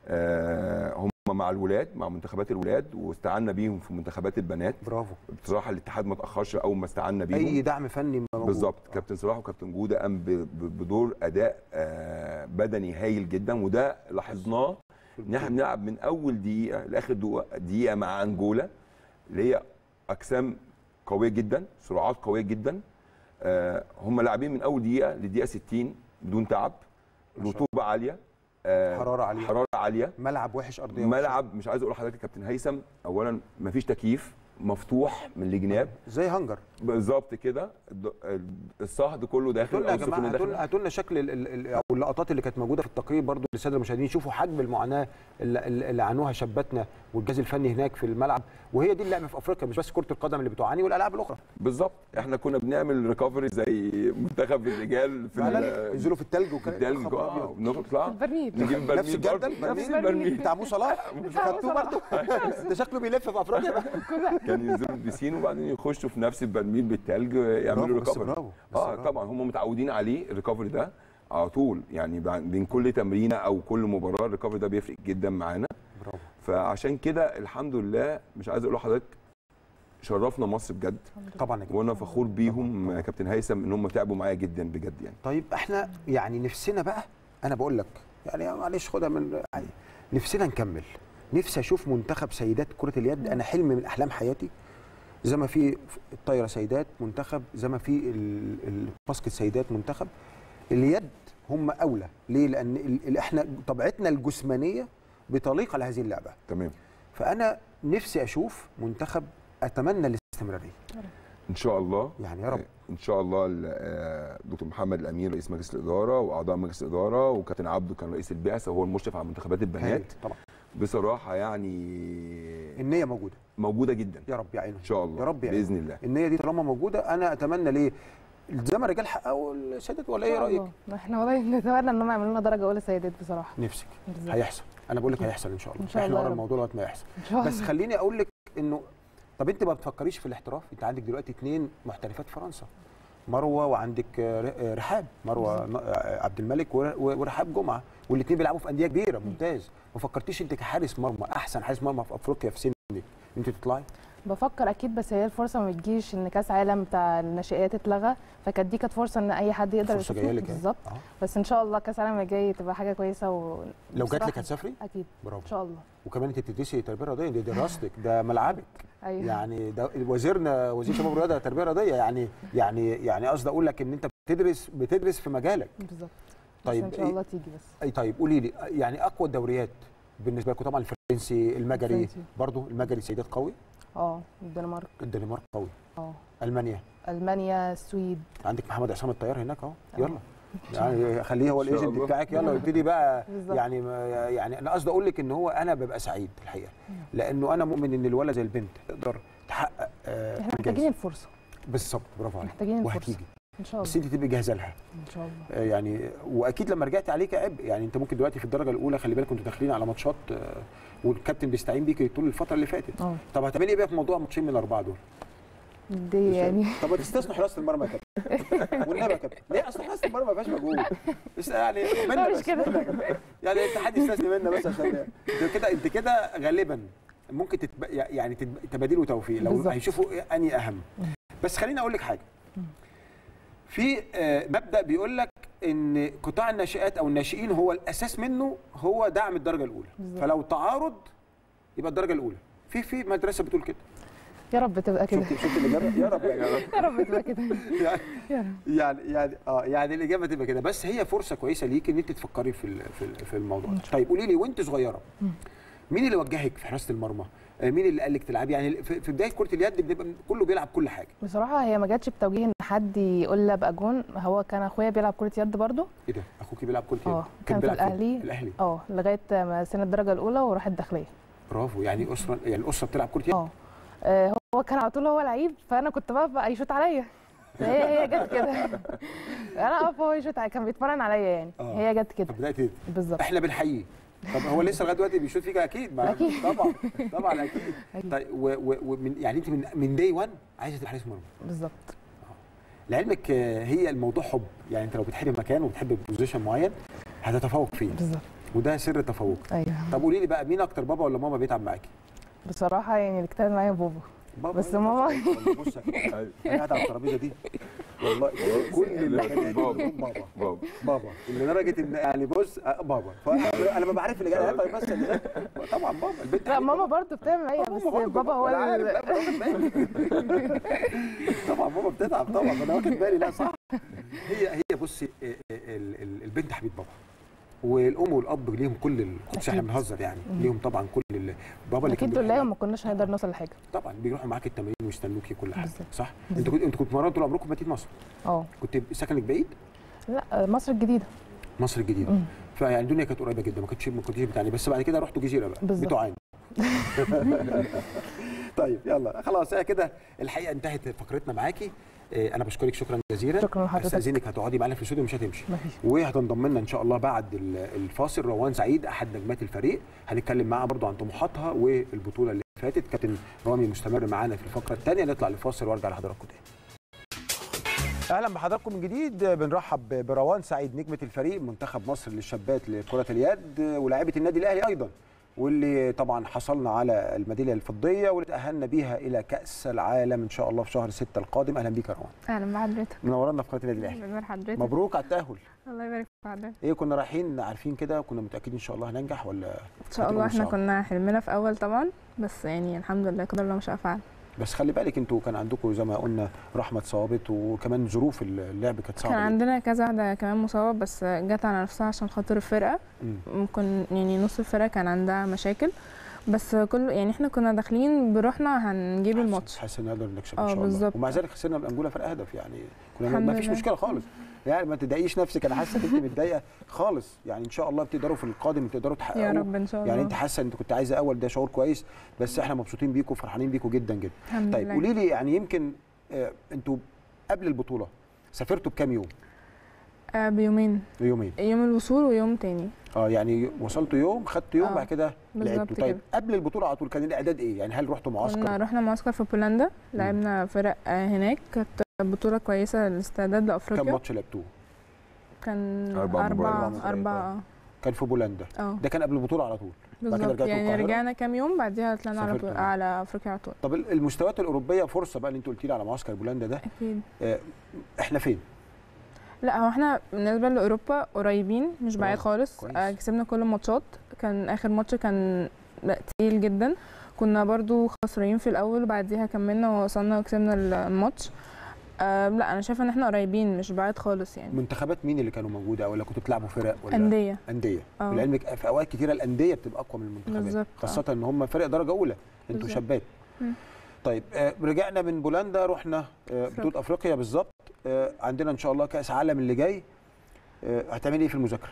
آه، هم مع الولاد مع منتخبات الولاد واستعنا بيهم في منتخبات البنات برافو بصراحه الاتحاد ما تاخرش اول ما استعنا بيهم اي دعم فني موجود بالظبط آه. كابتن صلاح وكابتن جوده قام ب- ب- بدور اداء آه، بدني هايل جدا وده لاحظناه ان احنا بنلعب من اول دقيقه لاخر دقيقه دقيقه مع انجولا اللي هي اجسام قويه جدا سرعات قويه جدا آه، هم لاعبين من اول دقيقه لدقيقه 60 بدون تعب ما شاء رطوبه عاليه آه، حراره عاليه حراره عاليه ملعب وحش ارضيه وحشة. ملعب مش عايز اقول لحضرتك يا كابتن هيثم اولا مفيش تكييف مفتوح من الجناب زي هنجر بالظبط كده الد- الصهد كله داخل هاتوا لنا يا القوس جماعه كله هاتوا داخل لنا- هاتوا لنا شكل ال- ال- ال- او اللقطات اللي كانت موجوده في التقرير برضو للساده المشاهدين يشوفوا حجم المعاناه اللي, اللي عانوها شاباتنا والجهاز الفني هناك في الملعب وهي دي اللعبه في افريقيا مش بس كره القدم اللي بتعاني والالعاب الاخرى بالظبط احنا كنا بنعمل ريكفري زي منتخب الرجال في فعلا ال- ينزلوا في الثلج في وكده التلج خبر اه أبيض. بنطلع البرميل نجيب برميل نفس الجردل برضه، نفس برميل البرميل بتاع مو صلاح خدتوه برضه ده شكله بيلف في افريقيا بقى كان ينزلوا البسين وبعدين يخشوا في نفس البرميل بالتلج يعملوا برافو، بس ريكفري برافو، بس اه برافو. طبعا هم متعودين عليه الريكفري ده على طول يعني بع- بين كل تمرينه او كل مباراه الريكفري ده بيفرق جدا معانا برافو فعشان كده الحمد لله مش عايز اقول لحضرتك شرفنا مصر بجد طبعا يا كابتن. وانا فخور بيهم يا كابتن هيثم ان هم تعبوا معايا جدا بجد يعني طيب احنا يعني نفسنا بقى انا بقول لك يعني معلش خدها من يعني نفسنا نكمل نفسي اشوف منتخب سيدات كره اليد انا حلم من احلام حياتي زي ما في الطايره سيدات منتخب زي ما في ال- الباسكت سيدات منتخب اليد هم اولى ليه لان ال- ال- احنا طبيعتنا الجسمانيه بتليق على هذه اللعبه تمام فانا نفسي اشوف منتخب اتمنى الاستمراريه ان شاء الله يعني يا رب ان شاء الله ال- آه، دكتور محمد الامين رئيس مجلس الاداره واعضاء مجلس الاداره وكابتن عبده كان رئيس البعثه وهو المشرف على منتخبات هايل. البنات طبعا بصراحه يعني النيه موجوده موجوده جدا يا رب يعينهم ان شاء الله يا رب يعينهم. باذن الله النيه دي طالما موجوده انا اتمنى ليه زي ما الرجال حققوا السيدات ولا ايه رايك؟ احنا والله نتمنى ان هم يعملوا لنا درجه اولى سيدات بصراحه نفسك بالظبط. هيحصل انا بقول لك هيحصل ان شاء الله إن شاء احنا الله يا ورا رب. الموضوع لغايه ما يحصل ان شاء الله بس خليني اقول لك انه طب انت ما بتفكريش في الاحتراف انت عندك دلوقتي اثنين محترفات فرنسا مروه وعندك آه، ر- آه، رحاب مروه ن- آه، عبد الملك ور- ورحاب جمعه والاثنين بيلعبوا في انديه كبيره ممتاز ما فكرتيش انت كحارس مرمى احسن حارس مرمى في افريقيا في سنك انت تطلعي بفكر اكيد بس هي الفرصه ما بتجيش ان كاس عالم بتاع الناشئات اتلغى فكانت دي كانت فرصه ان اي حد يقدر فرصه يشوفنا. جايه لك أهي. بالظبط آه. بس ان شاء الله كاس العالم الجاي تبقى حاجه كويسه و... لو جات بصراحة لك هتسافري اكيد برافو ان شاء الله وكمان انت بتدرسي تربيه رياضيه دي دراستك ده ملعبك ايوه يعني ده وزيرنا وزير شباب الرياضه تربيه رياضيه يعني يعني يعني قصدي اقول لك ان انت بتدرس بتدرس في مجالك بالظبط طيب طيب ان شاء إيه- الله تيجي بس اي طيب قولي لي يعني اقوى الدوريات بالنسبه لكم طبعا الفرنسي المجري الفرنسي. برضو المجري سيدات قوي اه الدنمارك الدنمارك قوي اه المانيا المانيا السويد عندك محمد عصام الطيار هناك اهو آه. يلا يعني خليه هو إن شاء الايجنت الله. بتاعك يلا وابتدي بقى بالظبط. يعني ما- يعني انا قصدي اقول لك ان هو انا ببقى سعيد الحقيقه لانه انا مؤمن ان الولد زي البنت تقدر تحقق آه، احنا إنجاز. محتاجين الفرصه بالظبط برافو عليك محتاجين الفرصه وهتيجي ان شاء بس الله انت تبقي جاهزه لها ان شاء الله آه، يعني واكيد لما رجعتي عليك عبء يعني انت ممكن دلوقتي في الدرجه الاولى خلي بالك كنتوا داخلين على ماتشات آه، والكابتن بيستعين بيكي طول الفتره اللي فاتت اه طب هتعملي ايه بقى في موضوع ماتشين من الاربعه دول؟ دي يعني طب ما تستثنوا حراسه المرمى يا كابتن والنبي يا كابتن ليه اصل حراسه المرمى ما فيهاش مجهود بس يعني منا مش بس كده. منا يا كابتن. يعني الاتحاد يستثني منا بس عشان انت كده انت كده غالبا ممكن تتب... يعني تتب... تباديل وتوفيق لو بالظبط. هيشوفوا إيه اني اهم بس خليني اقول لك حاجه في آه، مبدا بيقول لك ان قطاع الناشئات او الناشئين هو الاساس منه هو دعم الدرجه الاولى بالظبط. فلو تعارض يبقى الدرجه الاولى في في مدرسه بتقول كده يا رب تبقى كده شفت شفت الاجابه يا رب يا رب يا رب تبقى كده يعني يا رب يعني يعني اه يعني الاجابه تبقى كده بس هي فرصه كويسه ليك ان انت تفكري في ال- في ال- في الموضوع ده. طيب قولي لي وانت صغيره مين اللي وجهك في حراسه المرمى؟ آه، مين اللي قال لك تلعبي يعني في في بدايه كره اليد بنبقى كله بيلعب كل حاجه بصراحه هي ما جاتش بتوجيه ان حد يقول لي ابقى جون هو كان اخويا بيلعب كره يد برضه ايه ده اخوكي بيلعب كره يد اه كان في بيلعب فين؟ الاهلي الاهلي اه لغايه ما سن الدرجه الاولى وراح الداخليه برافو يعني اسره يعني الاسره بتلعب كره يد اه آه، هو كان على طول هو لعيب فانا كنت بقى بقى يشوط عليا هي هي جت كده انا اقف هو يشوط عليا كان بيتمرن عليا يعني آه. هي جت كده طب بدات بالظبط احنا بنحييه طب هو لسه لغايه دلوقتي بيشوط فيك اكيد ما أكيد. طبعا طبعا اكيد أكيد. طيب و- و- ومن يعني انت من من داي 1 عايزه تبقى حارس مرمى بالظبط لعلمك آه، هي الموضوع حب يعني انت لو بتحب مكان وبتحب بوزيشن معين هتتفوق فيه بالظبط وده سر التفوق ايوه طب قولي لي بقى مين اكتر بابا ولا ماما بيتعب معاكي بصراحه يعني اللي اجتهد معايا بابا بابا بس ماما- والله بص انا قاعد على الترابيزه دي والله كل اللي كان بابا. بابا بابا بابا لدرجه ان يعني بص آه، بابا فانا لما بعرف اللي جاي طيب بس اللي طبعا بابا البنت لا حبيبة ماما برضه بتعمل معايا ماما بس برضه، بابا هو أنا عارف، ال- لا، أنا واخد بالي. طبعا ماما بتتعب طبعا انا واخد بالي لا صح هي هي بصي ال- ال- ال- البنت حبيب بابا والام والاب ليهم كل ال- كنتش احنا أكيد. بنهزر يعني ليهم طبعا كل ال- بابا اللي كان اكيد لولا بيحبك. ما كناش هنقدر نوصل لحاجه طبعا بيروحوا معاك التمارين ويستنوكي كل حاجه بالظبط. صح انت بالظبط. كنت انت كنت مرات طول عمركم في مدينه مصر اه كنت سكنك بعيد لا مصر الجديده مصر الجديده مم. فيعني الدنيا كانت قريبه جدا ما كنتش ما كنتش بتعني بس بعد كده رحتوا جزيره بقى بالظبط. بتوعين طيب يلا خلاص هي كده الحقيقه انتهت فقرتنا معاكي آه، انا بشكرك شكرا جزيلا شكرا لحضرتك. استاذنك هتقعدي معانا في الاستوديو مش هتمشي مفيش وهتنضم لنا ان شاء الله بعد ال- الفاصل روان سعيد احد نجمات الفريق هنتكلم معاها برضو عن طموحاتها والبطوله اللي فاتت كابتن رامي مستمر معانا في الفقره الثانيه نطلع لفاصل وارجع لحضراتكم تاني اهلا بحضراتكم من جديد بنرحب بروان سعيد نجمه الفريق منتخب مصر للشابات لكره اليد ولاعيبه النادي الاهلي ايضا واللي طبعا حصلنا على الميداليه الفضيه واللي تاهلنا بيها الى كاس العالم ان شاء الله في شهر 6 القادم اهلا بيك يا روان اهلا بحضرتك منورنا في قناه النادي الاهلي بنور حضرتك مبروك على التاهل الله يبارك في حضرتك ايه كنا رايحين عارفين كده كنا متاكدين ان شاء الله هننجح ولا ان شاء الله هتبقى احنا صعبة؟ كنا حلمنا في اول طبعا بس يعني الحمد لله قدر الله ما شاء فعل بس خلي بالك انتوا كان عندكم زي ما قلنا رحمه صابت وكمان ظروف اللعب كانت صعبه كان جداً. عندنا كذا واحده كمان مصابه بس جت على نفسها عشان خاطر الفرقه مم. ممكن يعني نص الفرقه كان عندها مشاكل بس كل يعني احنا كنا داخلين بروحنا هنجيب حاسس- الماتش حاسس ان نقدر نكسب اه ان شاء الله بالظبط. ومع ذلك خسرنا من انجولا فرق هدف يعني كنا الحمد ما فيش لله. مشكله خالص يعني ما تضايقيش نفسك انا حاسه ان انت متضايقه خالص يعني ان شاء الله بتقدروا في القادم تقدروا تحققوا يا رب ان شاء الله يعني انت حاسه ان انت كنت عايزه اول ده شعور كويس بس احنا مبسوطين بيكم وفرحانين بيكم جدا جدا الحمد طيب لله قولي لي يعني يمكن آه، انتوا قبل البطوله سافرتوا بكام يوم آه بيومين يومين يوم الوصول ويوم تاني اه يعني وصلتوا يوم خدتوا يوم اه، بعد كده بالظبط لعبتوا طيب كده. قبل البطوله على طول كان الاعداد ايه يعني هل رحتوا كنا معسكر رحنا معسكر في بولندا لعبنا فرق آه هناك كانت بطولة كويسة للاستعداد كام لأفريقيا ماتش لعبتوه كان أربع أربعة مباريات. أربعة كان في بولندا اه ده كان قبل البطوله على طول بعد كده بالظبط رجعتوا يعني القاهرة؟ رجعنا كام يوم بعديها طلعنا على سافرتوا. على افريقيا على طول طب ال- المستويات الاوروبيه فرصه بقى اللي انت قلت لي على معسكر بولندا ده اكيد آه، احنا فين لا هو احنا بالنسبه لاوروبا قريبين مش بعيد برافو. خالص كويس. آه كسبنا كل الماتشات كان اخر ماتش كان لا، تقيل جدا كنا برضو خسرانين في الاول وبعديها كملنا ووصلنا وكسبنا الماتش آه لا انا شايفه ان احنا قريبين مش بعيد خالص يعني منتخبات مين اللي كانوا موجوده ولا كنتوا بتلعبوا فرق ولا انديه انديه اه. ولعلمك في اوقات كتيره الانديه بتبقى اقوى من المنتخبات بالظبط، خاصه ان هم فرق درجه اولى انتوا بالظبط. شابات مم. طيب آه، رجعنا من بولندا رحنا آه، أفريقيا. بطوله افريقيا بالظبط آه، عندنا ان شاء الله كاس عالم اللي جاي آه، هتعملي ايه في المذاكره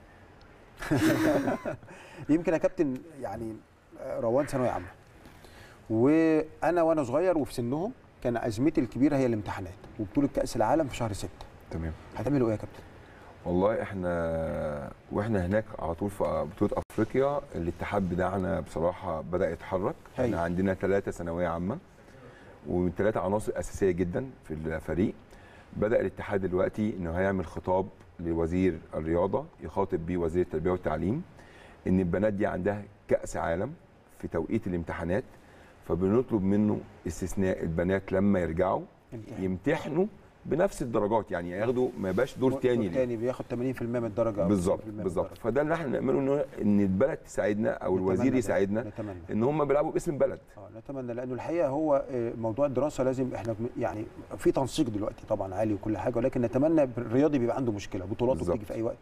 يمكن يا كابتن يعني آه، روان ثانويه عامه وانا وانا صغير وفي سنهم كان ازمتي الكبيره هي الامتحانات وبطوله كاس العالم في شهر 6 تمام هتعملوا ايه يا كابتن والله احنا واحنا هناك على طول في بطوله افريقيا الاتحاد بتاعنا بصراحه بدا يتحرك هاي. احنا عندنا ثلاثه ثانويه عامه وثلاثه عناصر اساسيه جدا في الفريق بدا الاتحاد دلوقتي انه هيعمل خطاب لوزير الرياضه يخاطب بيه وزير التربيه والتعليم ان البنات دي عندها كاس عالم في توقيت الامتحانات فبنطلب منه استثناء البنات لما يرجعوا يمتحنوا بنفس الدرجات يعني ياخدوا ما يبقاش دور تاني ليه. تاني بياخد 80% من الدرجه أو بالظبط 90% من بالظبط الدرجة. فده اللي احنا نامله ان ان البلد تساعدنا او نتمنى الوزير ده. يساعدنا نتمنى ان هم بيلعبوا باسم البلد اه نتمنى لانه الحقيقه هو آه، موضوع الدراسه لازم احنا بن- يعني في تنسيق دلوقتي طبعا عالي وكل حاجه ولكن نتمنى الرياضي بيبقى عنده مشكله بطولاته بالظبط. بتيجي في اي وقت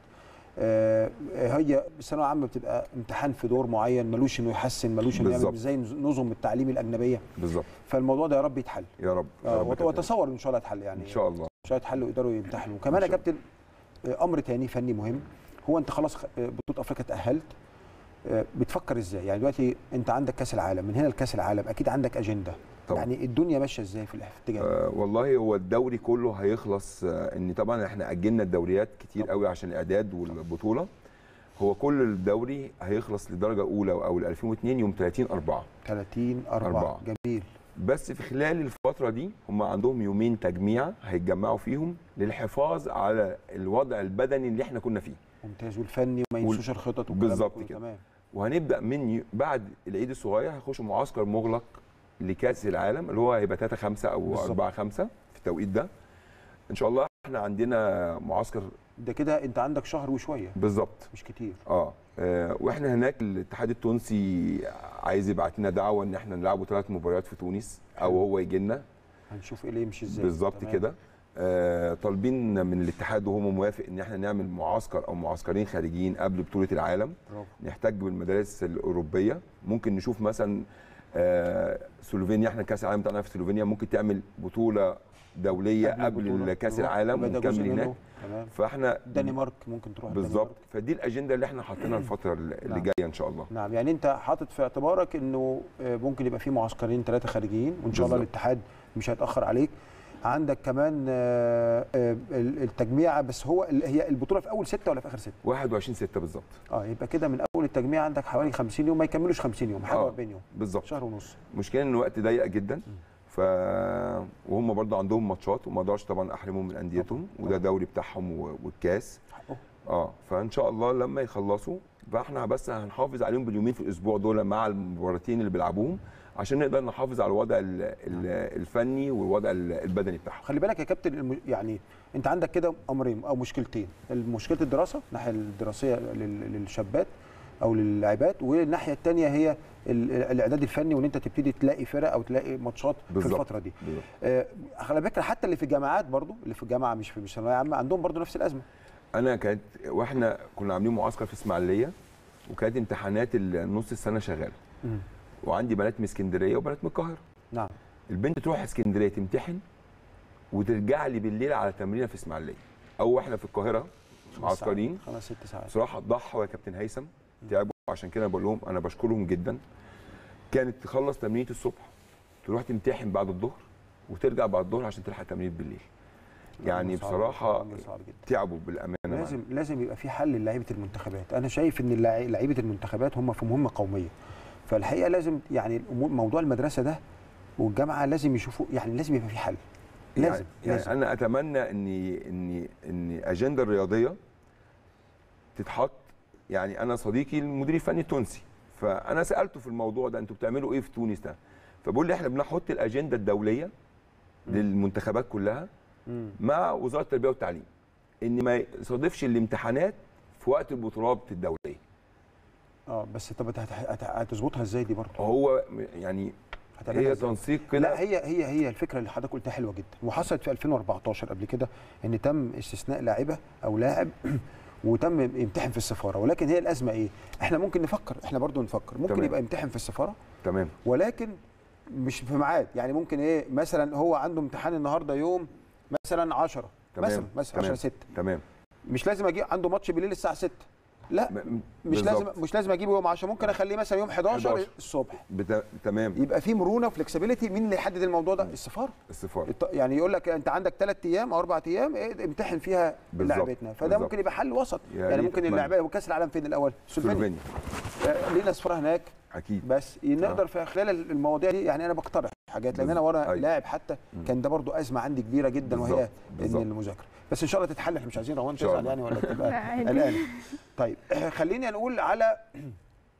آه، هي الثانويه العامه بتبقى امتحان في دور معين ملوش انه يحسن ملوش انه يعمل بالظبط. زي نظم التعليم الاجنبيه بالظبط فالموضوع ده يا رب يتحل يا رب يا آه، رب وت- كده. وتصور ان شاء الله يتحل يعني ان شاء الله ان شاء الله يتحل ويقدروا يمتحنوا كمان يا إن شاء كابتن آه، امر تاني فني مهم هو انت خلاص خ- آه، بطوله افريقيا تاهلت آه، بتفكر ازاي يعني دلوقتي انت عندك كاس العالم من هنا لكاس العالم اكيد عندك اجنده طبعا. يعني الدنيا ماشيه ازاي في الاتجاه ده؟ آه والله هو الدوري كله هيخلص آه ان طبعا احنا اجلنا الدوريات كتير طبعا. قوي عشان الاعداد والبطوله هو كل الدوري هيخلص لدرجه اولى او ال 2002 يوم 30 4 30 4 أربعة. جميل بس في خلال الفتره دي هم عندهم يومين تجميع هيتجمعوا فيهم للحفاظ على الوضع البدني اللي احنا كنا فيه ممتاز والفني وما وال- ينسوش الخطط والكلام ده بالظبط كله. كده. تمام وهنبدا من ي- بعد العيد الصغير هيخشوا معسكر مغلق لكاس العالم اللي هو هيبقى 3 5 او بالظبط. 4 5 في التوقيت ده ان شاء الله احنا عندنا معسكر ده كده انت عندك شهر وشويه بالظبط مش كتير اه آه، واحنا هناك الاتحاد التونسي عايز يبعت لنا دعوه ان احنا نلعبوا ثلاث مباريات في تونس او حلو. هو يجي لنا هنشوف ايه اللي يمشي ازاي بالظبط تمام. كده آه، طالبين من الاتحاد وهو موافق ان احنا نعمل معسكر او معسكرين خارجيين قبل بطوله العالم برافو نحتاج بالمدارس الاوروبيه ممكن نشوف مثلا آه، سلوفينيا احنا كاس العالم بتاعنا في سلوفينيا ممكن تعمل بطوله دوليه قبل قبل, البطولة. كاس نروح. العالم يبقى ده جزء ونكمل هناك منه. تمام فاحنا الدنمارك ممكن تروح بالظبط الدنمارك. فدي الاجنده اللي احنا حاطينها الفتره اللي نعم. جايه ان شاء الله نعم يعني انت حاطط في اعتبارك انه آه، ممكن يبقى في معسكرين ثلاثه خارجيين وان شاء الله بالظبط. الاتحاد مش هيتاخر عليك عندك كمان آه، آه، التجميع بس هو ال- هي البطوله في اول سته ولا في اخر سته؟ 21 6 بالظبط اه يبقى كده من اول التجميع عندك حوالي 50 يوم ما يكملوش 50 يوم حاجه آه. 40 يوم بالظبط شهر ونص المشكله ان الوقت ضيق جدا ف وهم برضه عندهم ماتشات وما اقدرش طبعا احرمهم من انديتهم طبعاً. وده دوري بتاعهم و- والكاس حقه. اه فان شاء الله لما يخلصوا فاحنا بس هنحافظ عليهم باليومين في الاسبوع دول مع المباراتين اللي بيلعبوهم عشان نقدر نحافظ على الوضع ال- ال- الفني والوضع ال- البدني بتاعهم خلي بالك يا كابتن الم- يعني انت عندك كده امرين او مشكلتين مشكله الدراسه الناحيه الدراسيه لل- للشابات او للاعبات والناحيه الثانيه هي ال- الاعداد الفني وان انت تبتدي تلاقي فرق او تلاقي ماتشات في بالظبط. الفتره دي بالظبط. آه، على فكره حتى اللي في الجامعات برضو اللي في الجامعه مش في مش ثانويه عامه عندهم برضو نفس الازمه انا كانت واحنا كنا عاملين معسكر في اسماعيليه وكانت امتحانات النص السنه شغاله مم. وعندي بنات من اسكندريه وبنات من القاهره نعم البنت تروح اسكندريه تمتحن وترجع لي بالليل على تمرينه في اسماعيليه او احنا في القاهره معسكرين خمس ست ساعات بصراحه ضحوا يا كابتن هيثم تعبوا عشان كده بقول لهم انا بشكرهم جدا كانت تخلص تمرينه الصبح تروح تمتحن بعد الظهر وترجع بعد الظهر عشان تلحق تمرين بالليل يعني أمر صعب- بصراحه أمر صعب جدا تعبوا بالامانه معانا. لازم لازم يبقى في حل للعيبه المنتخبات انا شايف ان اللع- لعيبه المنتخبات هم في مهمه قوميه فالحقيقه لازم يعني الأمور- موضوع المدرسه ده والجامعه لازم يشوفوا يعني لازم يبقى في حل لازم يعني, يعني لازم انا اتمنى ان ان ان اجنده الرياضيه تتحط يعني انا صديقي المدير الفني التونسي فانا سالته في الموضوع ده انتوا بتعملوا ايه في تونس ده فبقول لي احنا بنحط الاجنده الدوليه للمنتخبات كلها مم. مع وزاره التربيه والتعليم ان ما يصادفش الامتحانات في وقت البطولات الدوليه اه بس طب هت- هت- هتظبطها ازاي دي برضه هو يعني هتعملها هي إزاي؟ تنسيق لا كده هي هي هي الفكره اللي حضرتك قلتها حلوه جدا وحصلت في 2014 قبل كده ان تم استثناء لاعبه او لاعب وتم يمتحن في السفاره ولكن هي الازمه ايه احنا ممكن نفكر احنا برضو نفكر ممكن تمام. يبقى يمتحن في السفاره تمام ولكن مش في ميعاد يعني ممكن ايه مثلا هو عنده امتحان النهارده يوم مثلا 10 تمام. مثلا مثلا تمام. 10 6 تمام مش لازم اجي عنده ماتش بالليل الساعه 6 لا م- مش بالظبط. لازم مش لازم اجيبه يوم 10 ممكن اخليه مثلا يوم 11, 11. الصبح بتا... تمام يبقى في مرونه وفلكسبيليتي مين اللي يحدد الموضوع ده السفاره السفاره الط- يعني يقول لك انت عندك ثلاث ايام او اربع ايام إيه، امتحن فيها بالظبط. لعبتنا فده بالظبط. ممكن يبقى حل وسط يا يعني ريت ممكن أتمنى. اللعبه وكاس العالم فين الاول سلوفينيا سلوفينيا آه، لينا سفاره هناك اكيد بس نقدر في خلال المواضيع دي يعني انا بقترح حاجات لان انا بالظبط. ورا أيوة. لاعب حتى كان ده برضو ازمه عندي كبيره جدا وهي بالظبط. ان بالظبط. المذاكره بس ان شاء الله تتحل احنا مش عايزين روان شاء تزعل الله. يعني ولا لا، تبقى عادي. قلقانه طيب خلينا نقول على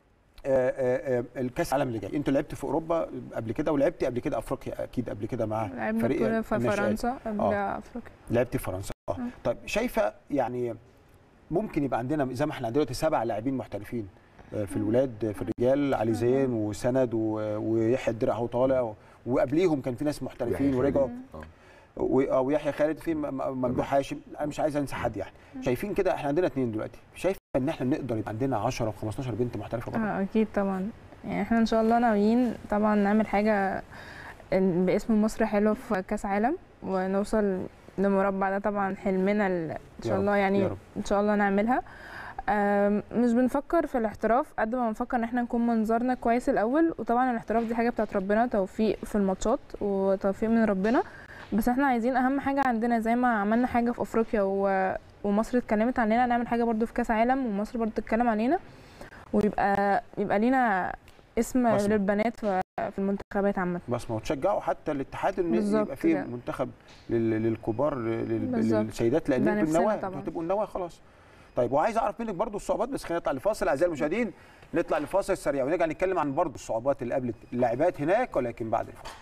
آه، آه، آه، الكاس العالم اللي جاي انتوا لعبتوا في اوروبا قبل كده ولعبتي قبل كده افريقيا اكيد قبل كده مع لعبنا فريق بطولة في الناشئات. فرنسا قبل آه. افريقيا لعبتي في فرنسا اه طيب شايفه يعني ممكن يبقى عندنا زي ما احنا عندنا دلوقتي سبع لاعبين محترفين آه، في الولاد في الرجال علي زين وسند و- ويحيى الدرع هو طالع و- وقبليهم كان في ناس محترفين يحيى ورجعوا خالد. آه. و- آه، ويحيى خالد في م- م- ممدوح هاشم انا مش عايز انسى حد يعني شايفين كده احنا عندنا اثنين دلوقتي شايف ان احنا نقدر يبقى عندنا 10 و 15 بنت محترفه بره اه اكيد طبعا يعني احنا ان شاء الله ناويين طبعا نعمل حاجه إن- باسم مصر حلو في كاس عالم ونوصل لمربع ده طبعا حلمنا ال- ان يا شاء رب، الله يعني يا رب. ان شاء الله نعملها آم، مش بنفكر في الاحتراف قد ما بنفكر ان احنا نكون منظرنا كويس الاول وطبعا الاحتراف دي حاجه بتاعت ربنا توفيق في الماتشات وتوفيق من ربنا بس احنا عايزين اهم حاجه عندنا زي ما عملنا حاجه في افريقيا و... ومصر اتكلمت علينا نعمل حاجه برضو في كاس عالم ومصر برضو تتكلم علينا ويبقى يبقى لينا اسم بصمة. للبنات في في المنتخبات عامه بس ما وتشجعوا حتى الاتحاد ان بالظبط يبقى فيه كده. منتخب لل- للكبار لل- بالظبط. للسيدات لان ده انتوا نفسنا النواه طبعا. انتوا هتبقوا النواه خلاص طيب وعايز اعرف منك برضو الصعوبات بس خلينا نطلع لفاصل اعزائي المشاهدين نطلع لفاصل سريع ونرجع نتكلم عن برضو الصعوبات اللي قابلت اللاعبات هناك ولكن بعد الفاصل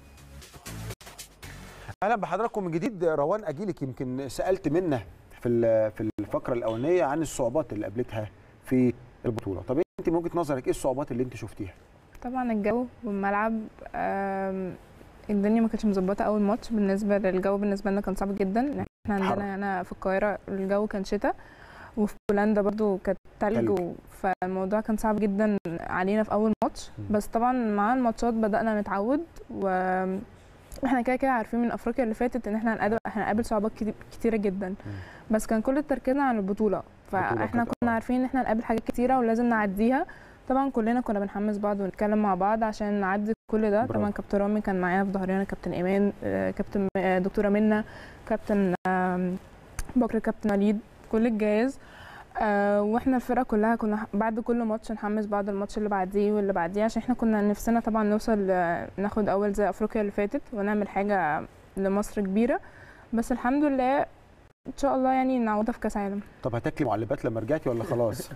اهلا بحضراتكم من جديد روان اجيلك يمكن سالت منا في ال- في الفقره الاولانيه عن الصعوبات اللي قابلتها في البطوله طب انت من وجهه نظرك ايه الصعوبات اللي انت شفتيها طبعا الجو والملعب آم، الدنيا ما كانتش مظبطه اول ماتش بالنسبه للجو بالنسبه لنا كان صعب جدا احنا حر. عندنا هنا في القاهره الجو كان شتاء وفي بولندا برضو كانت تلج تلج. و- فالموضوع كان صعب جدا علينا في اول ماتش مم. بس طبعا مع الماتشات بدانا نتعود و احنا كده كده عارفين من افريقيا اللي فاتت ان احنا هنقابل هنقابل صعوبات كتي- كتيره جدا بس كان كل تركيزنا على البطوله فاحنا كانت- كنا آه. عارفين ان احنا هنقابل حاجات كتيره ولازم نعديها طبعا كلنا كنا بنحمس بعض ونتكلم مع بعض عشان نعدي كل ده برافو. طبعا كابتن رامي كان معانا في ظهرنا كابتن ايمان آه، كابتن آه، دكتوره منى كابتن آم، بكر كابتن وليد كل الجهاز آه، واحنا الفرقه كلها كنا بعد كل ماتش نحمس بعض الماتش اللي بعديه واللي بعديه عشان احنا كنا نفسنا طبعا نوصل آه، ناخد اول زي افريقيا اللي فاتت ونعمل حاجه لمصر كبيره بس الحمد لله ان شاء الله يعني نعوضها في كاس عالم طب هتاكلي معلبات لما رجعتي ولا خلاص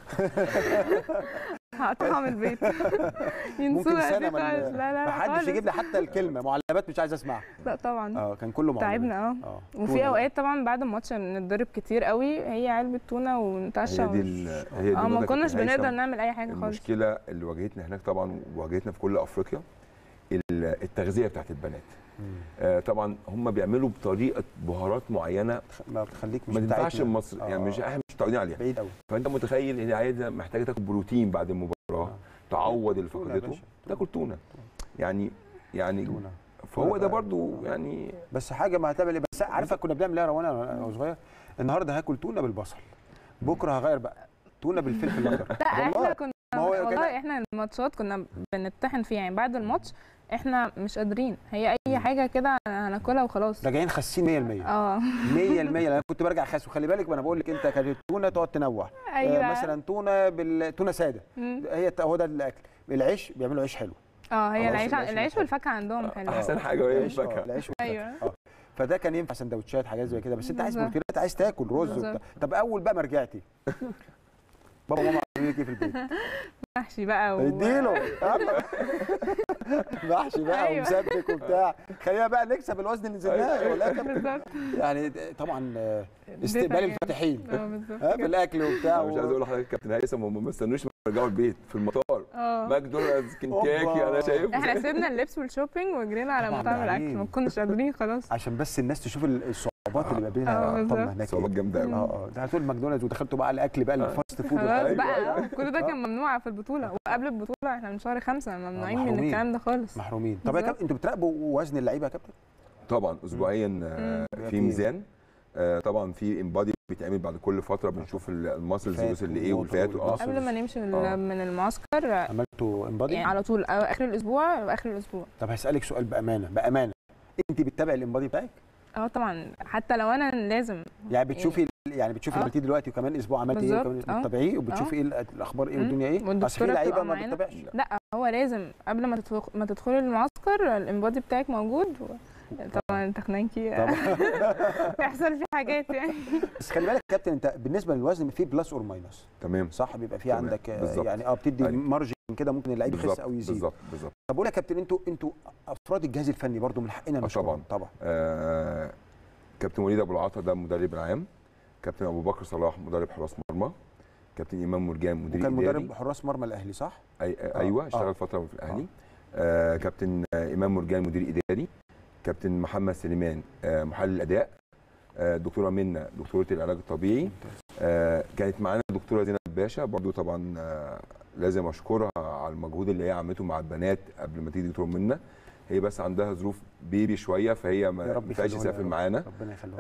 هقطعها من البيت ممكن ينسوها سنه دي ما خالص لا لا ما حدش خالص. يجيب لي حتى الكلمه معلبات مش عايز اسمعها لا طبعا اه كان كله معلبات تعبنا اه اه وفي اوقات طبعا بعد الماتش بنتضرب كتير قوي هي علبه تونه ونتعشى هي دي ومش- ال- هي دي اه ما النقطة كناش كابتن بنقدر هيثم. نعمل اي حاجه خالص المشكله اللي واجهتنا هناك طبعا وواجهتنا في كل افريقيا ال- التغذيه بتاعت البنات آه طبعا هم بيعملوا بطريقه بهارات معينه ما بتخليك مش ما تنفعش بتاعتنا. في مصر يعني آه. مش احنا مش متعودين عليها بعيد قوي فانت متخيل ان عايزه محتاجه تاكل بروتين بعد المباراه تعوض اللي تونة يا فقدته باشا، تاكل تونه يعني يعني تونة. فهو ده بقى- برضو يعني بس حاجه ما هتعمل ايه بس عارفه كنا بنعمل ايه يا روان انا وأنا صغير النهارده هاكل تونه بالبصل بكره هغير بقى تونه بالفلفل الاخضر لا احنا والله كنا ما هو كده- والله احنا الماتشات كنا بنتحن فيها يعني بعد الماتش احنا مش قادرين هي اي حاجه كده هناكلها وخلاص راجعين خاسين 100% اه 100% انا كنت برجع خاس وخلي بالك ما انا بقول لك انت كانت التونه تقعد تنوع ايوه آه مثلا تونه بالتونه ساده مم. هي هو ده الاكل العيش بيعملوا عيش حلو اه هي خلاص، العيش العيش العيش حلو. والفاكهه عندهم حلو احسن حاجه وهي العيش آه، الفاكهه العيش والفاكهة. ايوه اه فده كان ينفع سندوتشات حاجات زي كده بس انت عايز بالظبط. بروتينات عايز تاكل رز بالظبط. وبتاع طب اول بقى ما رجعتي بابا وماما عملوا لك ايه في البيت؟ محشي بقى و... اديله يلا. محشي بقى أيوة. ومسبك وبتاع خلينا بقى نكسب الوزن اللي نزلناه ولا كده؟ بالظبط يعني طبعا آه، استقبال يعني. الفاتحين اه بالظبط ها في الاكل وبتاع أنا مش عايز و... اقول لحضرتك كابتن هيثم هم ما استنوش ما يرجعوا البيت في المطار اه ماكدونالدز كنتاكي أوبا. انا شايف احنا سيبنا اللبس والشوبينج وجرينا على طبعاً مطعم بعدين. الاكل ما كناش قادرين خلاص عشان بس الناس تشوف ال- الصعوبات اللي آه، بقابلها بالظبط. طبعا هناك صعوبات جامده اه قوي اه ده هتقول ماكدونالدز ودخلتوا بقى على الاكل بقى الفاست فود خلاص والحاجات دي. بقى آه، كل ده كان ممنوع في البطوله وقبل البطوله احنا من شهر خمسة ممنوعين من محرومين. الكلام ده خالص محرومين طب يا بالظبط. كابتن انتوا بتراقبوا وزن اللعيبه يا كابتن؟ طبعا اسبوعيا آه، مم. في ميزان آه، طبعا في امبادي بيتعمل بعد كل فتره بنشوف ال- الماسلز الفات وصل لايه والموتور والفات اه والماسل. قبل ما نمشي من آه. من المعسكر عملتوا انبادي؟ يعني على طول آه، اخر الاسبوع واخر الاسبوع طب هسالك سؤال بامانه بامانه انت بتتابعي الانبادي بتاعك؟ اه طبعا حتى لو انا لازم يعني بتشوفي يعني بتشوفي آه. عملتيه دلوقتي وكمان اسبوع عملتي ايه بالظبط، وكمان آه. بتتابعيه وبتشوفي ايه ال- الاخبار ايه مم. والدنيا ايه؟ اصل في والدكتورة لعيبه بتبقى ما معانا. بتتابعش لا هو لازم قبل ما تدخل ما تدخلي المعسكر الانبادي بتاعك موجود و... طبعا التخنانكي طبعا بيحصل فيه حاجات يعني بس خلي بالك يا كابتن انت بالنسبه للوزن في بلس اور ماينس تمام صح بيبقى في تمام، عندك آه، بالظبط. يعني اه بتدي أيوة. مارجن كده ممكن اللعيب يخس بالظبط او يزيد بالظبط بالظبط طب اقول لك يا كابتن انتوا انتوا افراد الجهاز الفني برضو من حقنا آه نشكرهم طبعاً. طبعا آه كابتن وليد ابو العطا ده المدرب العام كابتن ابو بكر صلاح مدرب حراس مرمى كابتن امام مرجان مدير وكان إداري. مدرب حراس مرمى الاهلي صح؟ أي ايوه آه. اشتغل فتره في الاهلي آه كابتن آه امام مرجان مدير اداري كابتن محمد سليمان آه محلل اداء آه دكتوره منى دكتوره العلاج الطبيعي آه كانت معانا الدكتوره زينب باشا برضو طبعا آه لازم اشكرها على المجهود اللي هي عملته مع البنات قبل ما تيجي دكتوره منى هي بس عندها ظروف بيبي شويه فهي يا ما رب ينفعش يخليهم يا تسافر رب. معانا ربنا يخليهم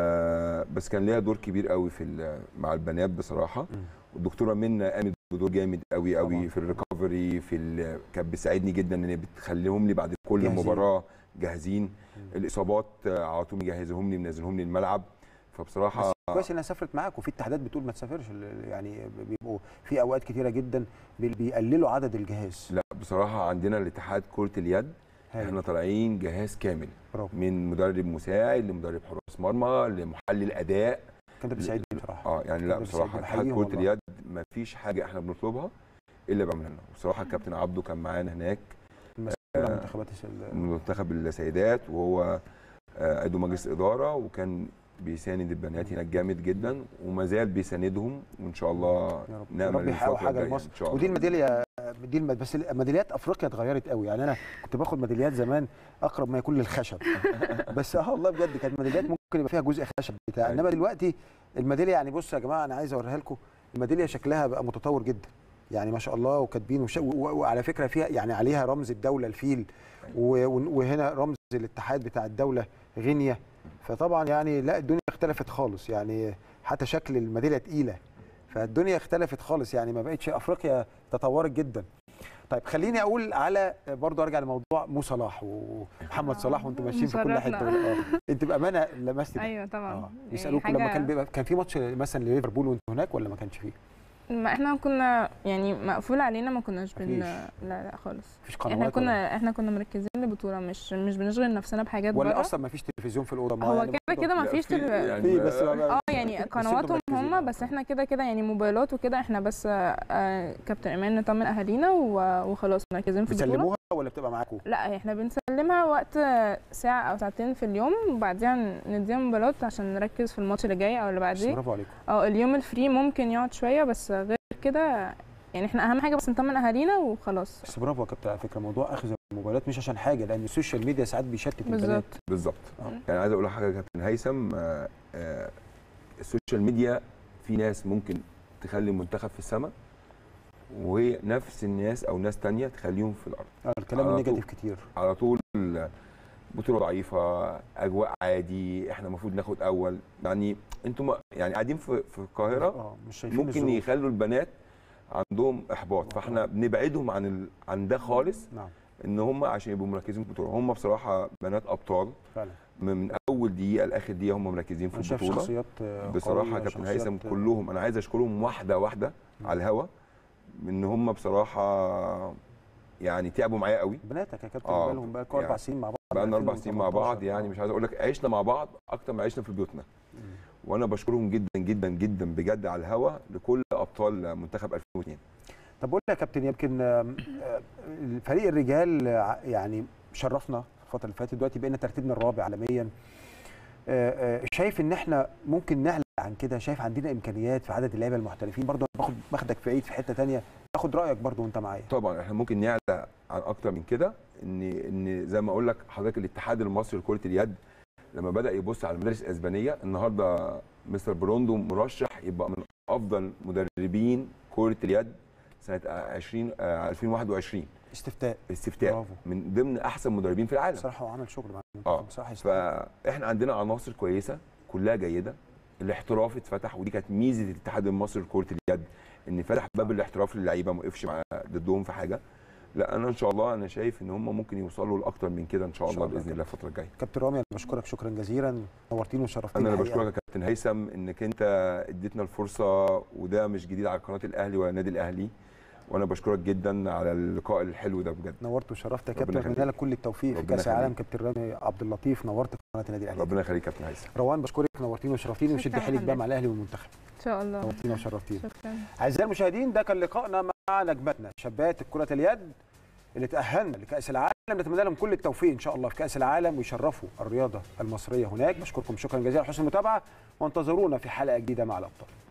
آه بس كان ليها دور كبير قوي في ال- مع البنات بصراحه مم. والدكتوره منى قامت بدور جامد قوي طبعاً. قوي في الريكفري في ال- كانت بتساعدني جدا ان هي بتخليهم لي بعد كل جاهزين. مباراه جاهزين الاصابات آه، على طول مجهزهم لي منزلهم لي الملعب فبصراحه بس كويس انها سافرت معاك وفي اتحادات بتقول ما تسافرش ال- يعني بيبقوا في اوقات كتيره جدا بي- بيقللوا عدد الجهاز لا بصراحه عندنا الاتحاد كره اليد هايل. احنا طالعين جهاز كامل برافو من مدرب مساعد لمدرب حراس مرمى لمحلل اداء كان ده بيساعدني بصراحه اه يعني لا كان ده بصراحه بيساعدني. اتحاد بحييهم كره والله. اليد ما فيش حاجه احنا بنطلبها الا بيعملها لنا بصراحه الكابتن عبده كان معانا هناك المسؤول عن منتخبات الس- من منتخب السيدات وهو آه، عضو مجلس اداره وكان بيساند البنات هناك جامد جدا وما زال بيساندهم وان شاء الله يا رب نعمل يا رب يحققوا الفترة حاجه الجاية لمصر ان شاء الله ودي الميداليه دي الم... بس ميداليات افريقيا اتغيرت قوي يعني انا كنت باخد ميداليات زمان اقرب ما يكون للخشب بس اه والله بجد كانت ميداليات ممكن يبقى فيها جزء خشب بتاع أيوة. انما دلوقتي الميداليه يعني بصوا يا جماعه انا عايز اوريها لكم الميداليه شكلها بقى متطور جدا يعني ما شاء الله وكاتبين وش... و... و... وعلى فكره فيها يعني عليها رمز الدوله الفيل و... و- وهنا رمز الاتحاد بتاع الدوله غينيا فطبعا يعني لا الدنيا اختلفت خالص يعني حتى شكل الميداليه تقيله فالدنيا اختلفت خالص يعني ما بقتش افريقيا تطورت جدا طيب خليني اقول على برضه ارجع لموضوع مو صلاح ومحمد صلاح وانتم ماشيين في كل حته مشرفنا. اه انت بامانه لمست ده ايوه طبعا اه يعني يسالوك لما حاجة- كان بيبقى كان في ماتش مثلا لليفربول وانتوا هناك ولا ما كانش فيه؟ ما احنا كنا يعني مقفول علينا ما كناش بن مفيش. لا لا خالص مفيش قنوات احنا ولا- كنا احنا كنا مركزين لبطوله مش مش بنشغل نفسنا بحاجات ولا بره اصلا ما فيش تلفزيون في الاوضه هو معانا كده كده ما لا، فيش في- تل... يعني في بس ما- اه يعني بس انتوا قنواتهم مركزين. هم بس احنا كده كده يعني موبايلات وكده احنا بس آه، كابتن ايمان نطمن اهالينا و- وخلاص مركزين في البطوله بتسلموها ولا بتبقى معاكم؟ لا احنا بنسلمها وقت ساعه او ساعتين في اليوم وبعديها نديها موبايلات عشان نركز في الماتش اللي جاي او اللي بس بعديه برافو عليكم اه اليوم الفري ممكن يقعد شويه بس غير كده يعني احنا اهم حاجه بس نطمن اهالينا وخلاص بس برافو يا كابتن على فكره موضوع اخذ الموبايلات مش عشان حاجه لان السوشيال ميديا ساعات بيشتت البنات بالظبط بالظبط آه. يعني عايز اقول لك حاجه يا كابتن هيثم آه، آه، السوشيال ميديا في ناس ممكن تخلي المنتخب في السماء وهي نفس الناس او ناس تانية تخليهم في الارض آه، الكلام على النيجاتيف كتير على طول بطوله ضعيفه اجواء عادي احنا المفروض ناخد اول يعني انتم ما- يعني قاعدين في في القاهره اه مش شايفين ممكن الظروف. يخلوا البنات عندهم احباط فاحنا بنبعدهم عن ال... عن ده خالص نعم ان هم عشان يبقوا مركزين في البطوله هم بصراحه بنات ابطال فعلا من من اول دقيقه لاخر دقيقه هم مركزين في انا شايف البطوله شخصيات آه، بصراحه قوية، كابتن شخصيات، هيثم آه، كلهم انا عايز اشكرهم واحده واحده على الهوا ان هم بصراحه يعني تعبوا معايا قوي بناتك يا كابتن آه، بقالهم بقى اربع يعني سنين مع بعض بقى لنا اربع سنين مع بعض 2018. يعني مش عايز اقول لك عشنا مع بعض اكتر ما عشنا في بيوتنا مم. وانا بشكرهم جدا جدا جدا بجد على الهوا لكل ابطال منتخب 2002 طب بقول لك يا كابتن يمكن آم، آه، فريق الرجال آه، يعني شرفنا الفتره اللي فاتت دلوقتي بقينا ترتيبنا الرابع عالميا آه، آه، شايف ان احنا ممكن نعلى عن كده شايف عندنا امكانيات في عدد اللعيبه المحترفين برضه باخد باخدك في عيد في حته تانية باخد رايك برضه وانت معايا طبعا احنا ممكن نعلى عن اكتر من كده ان ان زي ما اقول لك حضرتك الاتحاد المصري لكره اليد لما بدا يبص على المدارس الاسبانيه النهارده مستر بروندو مرشح يبقى من افضل مدربين كره اليد سنه 20 آه، 2021 استفتاء استفتاء برافو. من ضمن احسن مدربين في العالم بصراحه هو عمل شغل مع اه المنتخب بصراحه يستحق. فاحنا عندنا عناصر كويسه كلها جيده الاحتراف اتفتح ودي كانت ميزه الاتحاد المصري لكره اليد ان فتح باب الاحتراف للعيبه ما وقفش مع ضدهم في حاجه لا انا ان شاء الله انا شايف ان هم ممكن يوصلوا لاكتر من كده ان شاء إن شاء الله الله باذن الله الفتره الجايه كابتن رامي انا بشكرك شكرا جزيلا نورتيني وشرفتيني انا اللي الحقيقة. بشكرك يا كابتن هيثم انك انت اديتنا الفرصه وده مش جديد على قناه الاهلي ولا النادي الاهلي وانا بشكرك جدا على اللقاء الحلو ده بجد نورت وشرفت يا ربنا كابتن اتمنى يخليك. لك كل التوفيق في ربنا كاس العالم يخليك. كابتن رامي عبد اللطيف نورت قناه النادي الاهلي ربنا يخليك يا كابتن هيثم روان بشكرك نورتيني وشرفتيني وشد شكراً حيلك بقى حبيبي. مع الاهلي والمنتخب ان شاء الله نورتينا وشرفتينا شكرا اعزائي المشاهدين ده كان لقائنا مع نجمتنا شابات كرة اليد اللي تأهلنا لكأس العالم نتمنى لهم كل التوفيق إن شاء الله في كأس العالم ويشرفوا الرياضة المصرية هناك بشكركم شكرا جزيلا على حسن المتابعة وانتظرونا في حلقة جديدة مع الأبطال